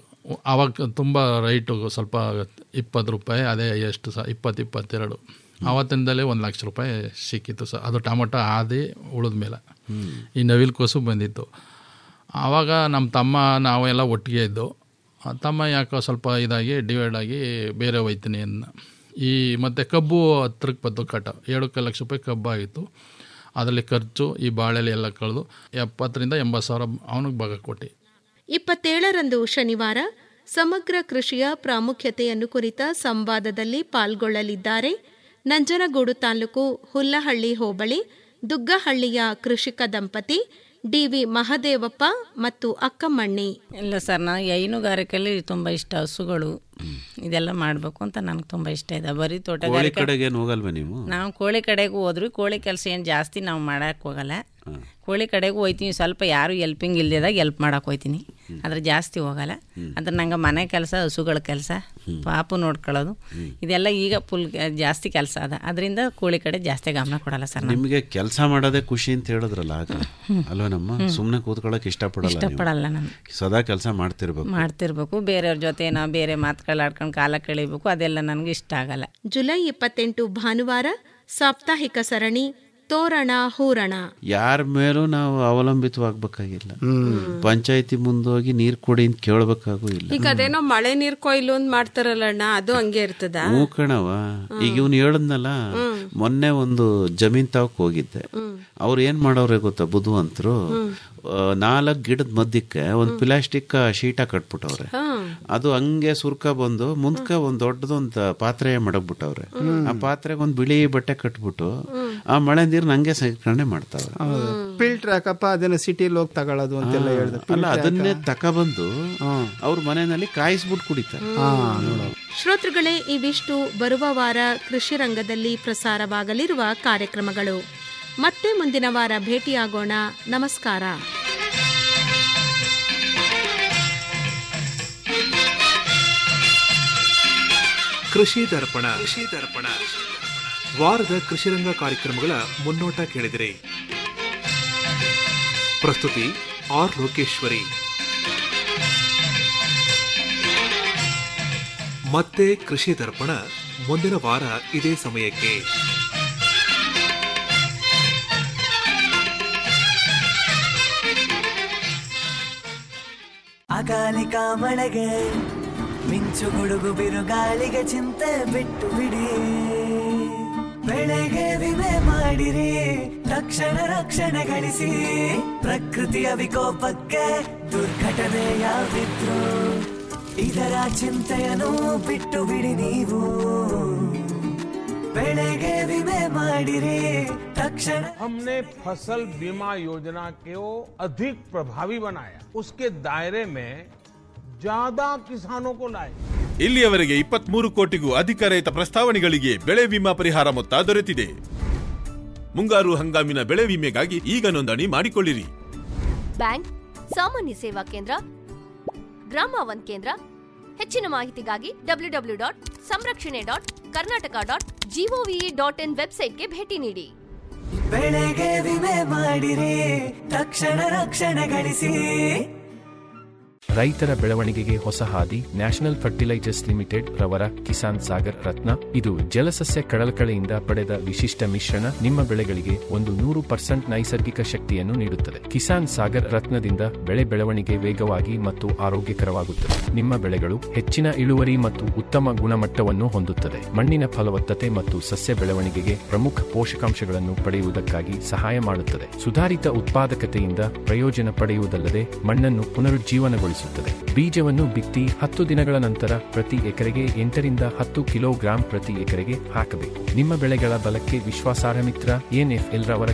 ಅವಾಗ ತುಂಬ ರೈಟು ಸ್ವಲ್ಪ ಇಪ್ಪತ್ತು ರೂಪಾಯಿ ಅದೇ ಎಷ್ಟು ಸಹ ಇಪ್ಪತ್ತು ಇಪ್ಪತ್ತೆರಡು ಆವತ್ತಿನದಲ್ಲೇ ಒಂದು ಲಕ್ಷ ರೂಪಾಯಿ ಸಿಕ್ಕಿತ್ತು ಸರ್ ಅದು ಟೊಮೊಟೊ ಆದಿ ಉಳಿದ ಮೇಲೆ ಈ ನವಿಲು ಕೋಸು ಬಂದಿತ್ತು ಆವಾಗ ನಮ್ಮ ತಮ್ಮ ನಾವೆಲ್ಲ ಒಟ್ಟಿಗೆ ಇದ್ದು ಆ ತಮ್ಮ ಯಾಕೋ ಸ್ವಲ್ಪ ಇದಾಗಿ ಡಿವೈಡ್ ಆಗಿ ಬೇರೆ ಹೋಯ್ತೀನಿ ಅನ್ನ ಈ ಮತ್ತು ಕಬ್ಬು ಹತ್ರಕ್ಕೆ ಬಂತು ಕಟ ಏಳು ಲಕ್ಷ ರೂಪಾಯಿ ಕಬ್ಬು ಆಗಿತ್ತು ಅದರಲ್ಲಿ ಖರ್ಚು ಈ ಬಾಳೆಲೆ ಎಲ್ಲ ಕಳೆದು ಎಪ್ಪತ್ತರಿಂದ ಎಂಬತ್ತು ಸಾವಿರ ಅವನಿಗೆ ಭಾಗ ಕೊಟ್ಟು ಇಪ್ಪತ್ತೇಳರಂದು ಶನಿವಾರ ಸಮಗ್ರ ಕೃಷಿಯ ಪ್ರಾಮುಖ್ಯತೆಯನ್ನು ಕುರಿತ ಸಂವಾದದಲ್ಲಿ ಪಾಲ್ಗೊಳ್ಳಲಿದ್ದಾರೆ ನಂಜನಗೂಡು ತಾಲೂಕು ಹುಲ್ಲಹಳ್ಳಿ ಹೋಬಳಿ ದುಗ್ಗಹಳ್ಳಿಯ ಕೃಷಿಕ ದಂಪತಿ ಡಿವಿ ಮಹದೇವಪ್ಪ ಮತ್ತು ಅಕ್ಕಮ್ಮಣ್ಣಿ ಇಲ್ಲ ಸರ್ ನನಗೆ ಹೈನುಗಾರಿಕೆಯಲ್ಲಿ ತುಂಬ ಇಷ್ಟ ಹಸುಗಳು ಇದೆಲ್ಲ ಮಾಡಬೇಕು ಅಂತ ನನಗೆ ತುಂಬ ಇಷ್ಟ ಇದೆ ಬರೀ ಕೋಳಿ ತೋಟಗಾರಿಕೆ ಕಡೆಗೆ ಏನು ಹೋಗಲ್ವಾ ನೀವು ನಾವು ಕೋಳಿ ಕಡೆಗೂ ಹೋದ್ವಿ ಕೋಳಿ ಕೆಲಸ ಏನು ಜಾಸ್ತಿ ನಾವು ಮಾಡಕ್ಕೆ ಹೋಗಲ್ಲ ಕೋಳಿ ಕಡೆಗೂ ಹೋಯ್ತೀನಿ ಸ್ವಲ್ಪ ಯಾರು ಎಲ್ಪಿಂಗ್ ಇಲ್ದಿದಾಗ ಎಲ್ಪ್ ಮಾಡಕ್ಕೆ ಹೋಯ್ತೀನಿ ಆದ್ರೆ ಜಾಸ್ತಿ ಹೋಗಲ್ಲ ಅದ್ರ ನಂಗೆ ಮನೆ ಕೆಲಸ ಹಸುಗಳ ಕೆಲಸ ಪಾಪು ನೋಡ್ಕೊಳ್ಳೋದು ಇದೆಲ್ಲ ಈಗ ಫುಲ್ ಜಾಸ್ತಿ ಕೆಲಸ ಅದ ಅದರಿಂದ ಕೋಳಿ ಕಡೆ ಜಾಸ್ತಿ ಗಮನ ಕೊಡಲ್ಲ ಸರ್ ನಾನು ನಿಮಗೆ ಕೆಲಸ ಮಾಡೋದೇ ಖುಷಿ ಅಂತ ಹೇಳಿದ್ರಲ್ಲ ಆಗ ಅಲ್ವಾ ನಮ್ಮ ಹ್ಮ್. ಸುಮ್ಮನೆ ಕೂತ್ಕೊಳ್ಳೋಕೆ ಇಷ್ಟಪಡಲ್ಲ ನೀವು. ಇಷ್ಟಪಡಲ್ಲ ನಾನು ಸದಾ ಕೆಲಸ ಮಾಡ್ತಿರ್ಬೇಕು ಮಾಡ್ತಿರ್ಬೇಕು ಬೇರೆಯವ್ರ ಜೊತೆ ನಾವು ಬೇರೆ ಮಾತುಗಳಾಡ್ಕೊಂಡು ಕಾಲ ಕಳಿಬೇಕು ಅದೆಲ್ಲ ನನಗೆ ಇಷ್ಟ ಆಗಲ್ಲ ಜುಲೈ ಇಪ್ಪತ್ತೆಂಟು ಭಾನುವಾರ ಸಾಪ್ತಾಹಿಕ ಸರಣಿ ತೋರಣ ಹೂರಣ ಯಾರ ಮೇಲೂ ನಾವು ಅವಲಂಬಿತವಾಗಬೇಕಾಗಿಲ್ಲ ಪಂಚಾಯತಿ ಮುಂದೋಗಿ ನೀರು ಕೊಡಿ ಅಂತ ಕೇಳಬೇಕಾಗೂ ಇಲ್ಲ ಈಗ ಅದೇನೋ ಮಳೆ ನೀರ್ ಕೊಯ್ಲು ಅಂತ ಮಾಡ್ತಾರಲ್ಲ ಅಣ್ಣ ಅದು ಹಂಗೆ ಇರ್ತದ ಹ್ಞೂ ಕಣವ ಈಗ ಇವ್ನು ಹೇಳದ್ನಲ್ಲ ಮೊನ್ನೆ ಒಂದು ಜಮೀನ್ ತಾವಕ್ ಹೋಗಿದ್ದೆ ಅವ್ರು ಏನ್ ಮಾಡೋರೆ ಗೊತ್ತಾ ಬುದ್ಧಿವಂತರು ನಾಲ್ಕು ಗಿಡದ ಮಧ್ಯಕ್ಕೆ ಒಂದು ಪ್ಲಾಸ್ಟಿಕ್ ಶೀಟ ಕಟ್ಬಿಟ್ಟವ್ರೆ ಅದು ಹಂಗೆ ಸುರ್ಕ ಬಂದು ಮುಂದ್ಕ ಒಂದ್ ದೊಡ್ಡದೊಂದು ಪಾತ್ರೆ ಮಡಗ್ಬಿಟ್ಟವ್ರೆ ಆ ಪಾತ್ರೆಗೆ ಒಂದ್ ಬಿಳಿ ಬಟ್ಟೆ ಕಟ್ಬಿಟ್ಟು ಆ ಮಳೆ ನೀರ್ನ ಹಂಗೆ ಸಂಗ್ರಹಣೆ ಮಾಡ್ತಾವ್ರೆ ಫಿಲ್ಟರ್ ಹಾಕಪ್ಪ ಅದನ್ನ ಸಿಟಿಲಿ ಹೋಗಿ ತಗೊಳ್ಳೋದು ಅಂತೆಲ್ಲ ಹೇಳ್ದೆ ಅಲ್ಲ ಅದನ್ನೇ ತಕೊಬಂದು ಅವ್ರ ಮನೆಯಲ್ಲಿ ಕಾಯಿಸ್ಬಿಟ್ಟು ಕುಡಿತಾರೆ ಶ್ರೋತೃಗಳೇ ಇವಿಷ್ಟು ಬರುವ ವಾರ ಕೃಷಿ ರಂಗದಲ್ಲಿ ಪ್ರಸಾರವಾಗಲಿರುವ ಕಾರ್ಯಕ್ರಮಗಳು ಮತ್ತೆ ಮುಂದಿನ ವಾರ ಭೇಟಿಯಾಗೋಣ ನಮಸ್ಕಾರ ಕೃಷಿ ದರ್ಪಣ ಕೃಷಿ ದರ್ಪಣ ವಾರದ ಕೃಷಿರಂಗ ಕಾರ್ಯಕ್ರಮಗಳ ಮುನ್ನೋಟ ಕೇಳಿದಿರಿ ಪ್ರಸ್ತುತಿ ಆರ್ ಲೋಕೇಶ್ವರಿ ಮತ್ತೆ ಕೃಷಿ ದರ್ಪಣ ಮುಂದಿನ ವಾರ ಇದೇ ಸಮಯಕ್ಕೆ ಅಕಾಲಿಕ ಮಳೆಗೆ ಮಿಂಚು ಗುಡುಗು ಬಿರುಗಾಳಿಗೆ ಚಿಂತೆ ಬಿಟ್ಟು ಬಿಡಿ ಬೆಳೆಗೆ ವಿಮೆ ಮಾಡಿರಿ ತಕ್ಷಣ ರಕ್ಷಣೆ ಗಳಿಸಿ ಪ್ರಕೃತಿಯ ವಿಕೋಪಕ್ಕೆ ದುರ್ಘಟನೆ ಯಾವಿದ್ರು ಇದರ ಚಿಂತೆಯನ್ನು ಬಿಟ್ಟು ಬಿಡಿ ನೀವು ಬೆಳೆಗೆ ವಿಮೆ ಮಾಡಿರಿ ತಕ್ಷಣ हमने फसल बीमा योजना को अधिक प्रभावी बनाया उसके दायरे में ज्यादा किसानों को लाए ಇಲ್ಲಿಯವರೆಗೆ ಇಪ್ಪತ್ಮೂರು ಕೋಟಿಗೂ ಅಧಿಕ ರೈತ ಪ್ರಸ್ತಾವನೆಗಳಿಗೆ ಬೆಳೆ ವಿಮಾ ಪರಿಹಾರ ಮೊತ್ತ ದೊರೆತಿದೆ ಮುಂಗಾರು ಹಂಗಾಮಿನ ಬೆಳೆ ವಿಮೆಗಾಗಿ ಈಗ ನೋಂದಣಿ ಮಾಡಿಕೊಳ್ಳಿರಿ ಬ್ಯಾಂಕ್ ಸಾಮಾನ್ಯ ಸೇವಾ ಕೇಂದ್ರ ಗ್ರಾಮ ಒನ್ ಕೇಂದ್ರ ಹೆಚ್ಚಿನ ಮಾಹಿತಿಗಾಗಿ W W dot Samrakshane dot Karnataka dot G O V dot in ವೆಬ್ಸೈಟ್ಗೆ ಭೇಟಿ ನೀಡಿ ಬೆಳೆಗೆ ವಿಮೆ ಮಾಡಿರಿ ತಕ್ಷಣ ರಕ್ಷಣೆ ಗಳಿಸಿ ರೈತರ ಬೆಳವಣಿಗೆಗೆ ಹೊಸ ಹಾದಿ ನ್ಯಾಷನಲ್ ಫರ್ಟಿಲೈಜರ್ಸ್ ಲಿಮಿಟೆಡ್ ರವರ ಕಿಸಾನ್ ಸಾಗರ್ ರತ್ನ ಇದು ಜಲಸಸ್ಯ ಕಡಲಕಳೆಯಿಂದ ಪಡೆದ ವಿಶಿಷ್ಟ ಮಿಶ್ರಣ ನಿಮ್ಮ ಬೆಳೆಗಳಿಗೆ ಒಂದು ನೂರು ಪರ್ಸೆಂಟ್ ನೈಸರ್ಗಿಕ ಶಕ್ತಿಯನ್ನು ನೀಡುತ್ತದೆ ಕಿಸಾನ್ ಸಾಗರ್ ರತ್ನದಿಂದ ಬೆಳೆ ಬೆಳವಣಿಗೆ ವೇಗವಾಗಿ ಮತ್ತು ಆರೋಗ್ಯಕರವಾಗುತ್ತದೆ ನಿಮ್ಮ ಬೆಳೆಗಳು ಹೆಚ್ಚಿನ ಇಳುವರಿ ಮತ್ತು ಉತ್ತಮ ಗುಣಮಟ್ಟವನ್ನು ಹೊಂದುತ್ತದೆ ಮಣ್ಣಿನ ಫಲವತ್ತತೆ ಮತ್ತು ಸಸ್ಯ ಬೆಳವಣಿಗೆಗೆ ಪ್ರಮುಖ ಪೋಷಕಾಂಶಗಳನ್ನು ಪಡೆಯುವುದಕ್ಕಾಗಿ ಸಹಾಯ ಮಾಡುತ್ತದೆ ಸುಧಾರಿತ ಉತ್ಪಾದಕತೆಯಿಂದ ಪ್ರಯೋಜನ ಪಡೆಯುವುದಲ್ಲದೆ ಮಣ್ಣನ್ನು ಪುನರುಜ್ಜೀವನಗೊಳಿಸುತ್ತದೆ ಬೀಜವನ್ನು ಬಿತ್ತಿ ಹತ್ತು ದಿನಗಳ ನಂತರ ಪ್ರತಿ ಎಕರೆಗೆ ಎಂಟರಿಂದ ಹತ್ತು ಕಿಲೋಗ್ರಾಂ ಪ್ರತಿ ಎಕರೆಗೆ ಹಾಕಬೇಕು ನಿಮ್ಮ ಬೆಳೆಗಳ ಬಲಕ್ಕೆ ವಿಶ್ವಾಸಾರ್ಹ ಮಿತ್ರ ಎನ್ಎಫ್ಎಲ್ ರವರ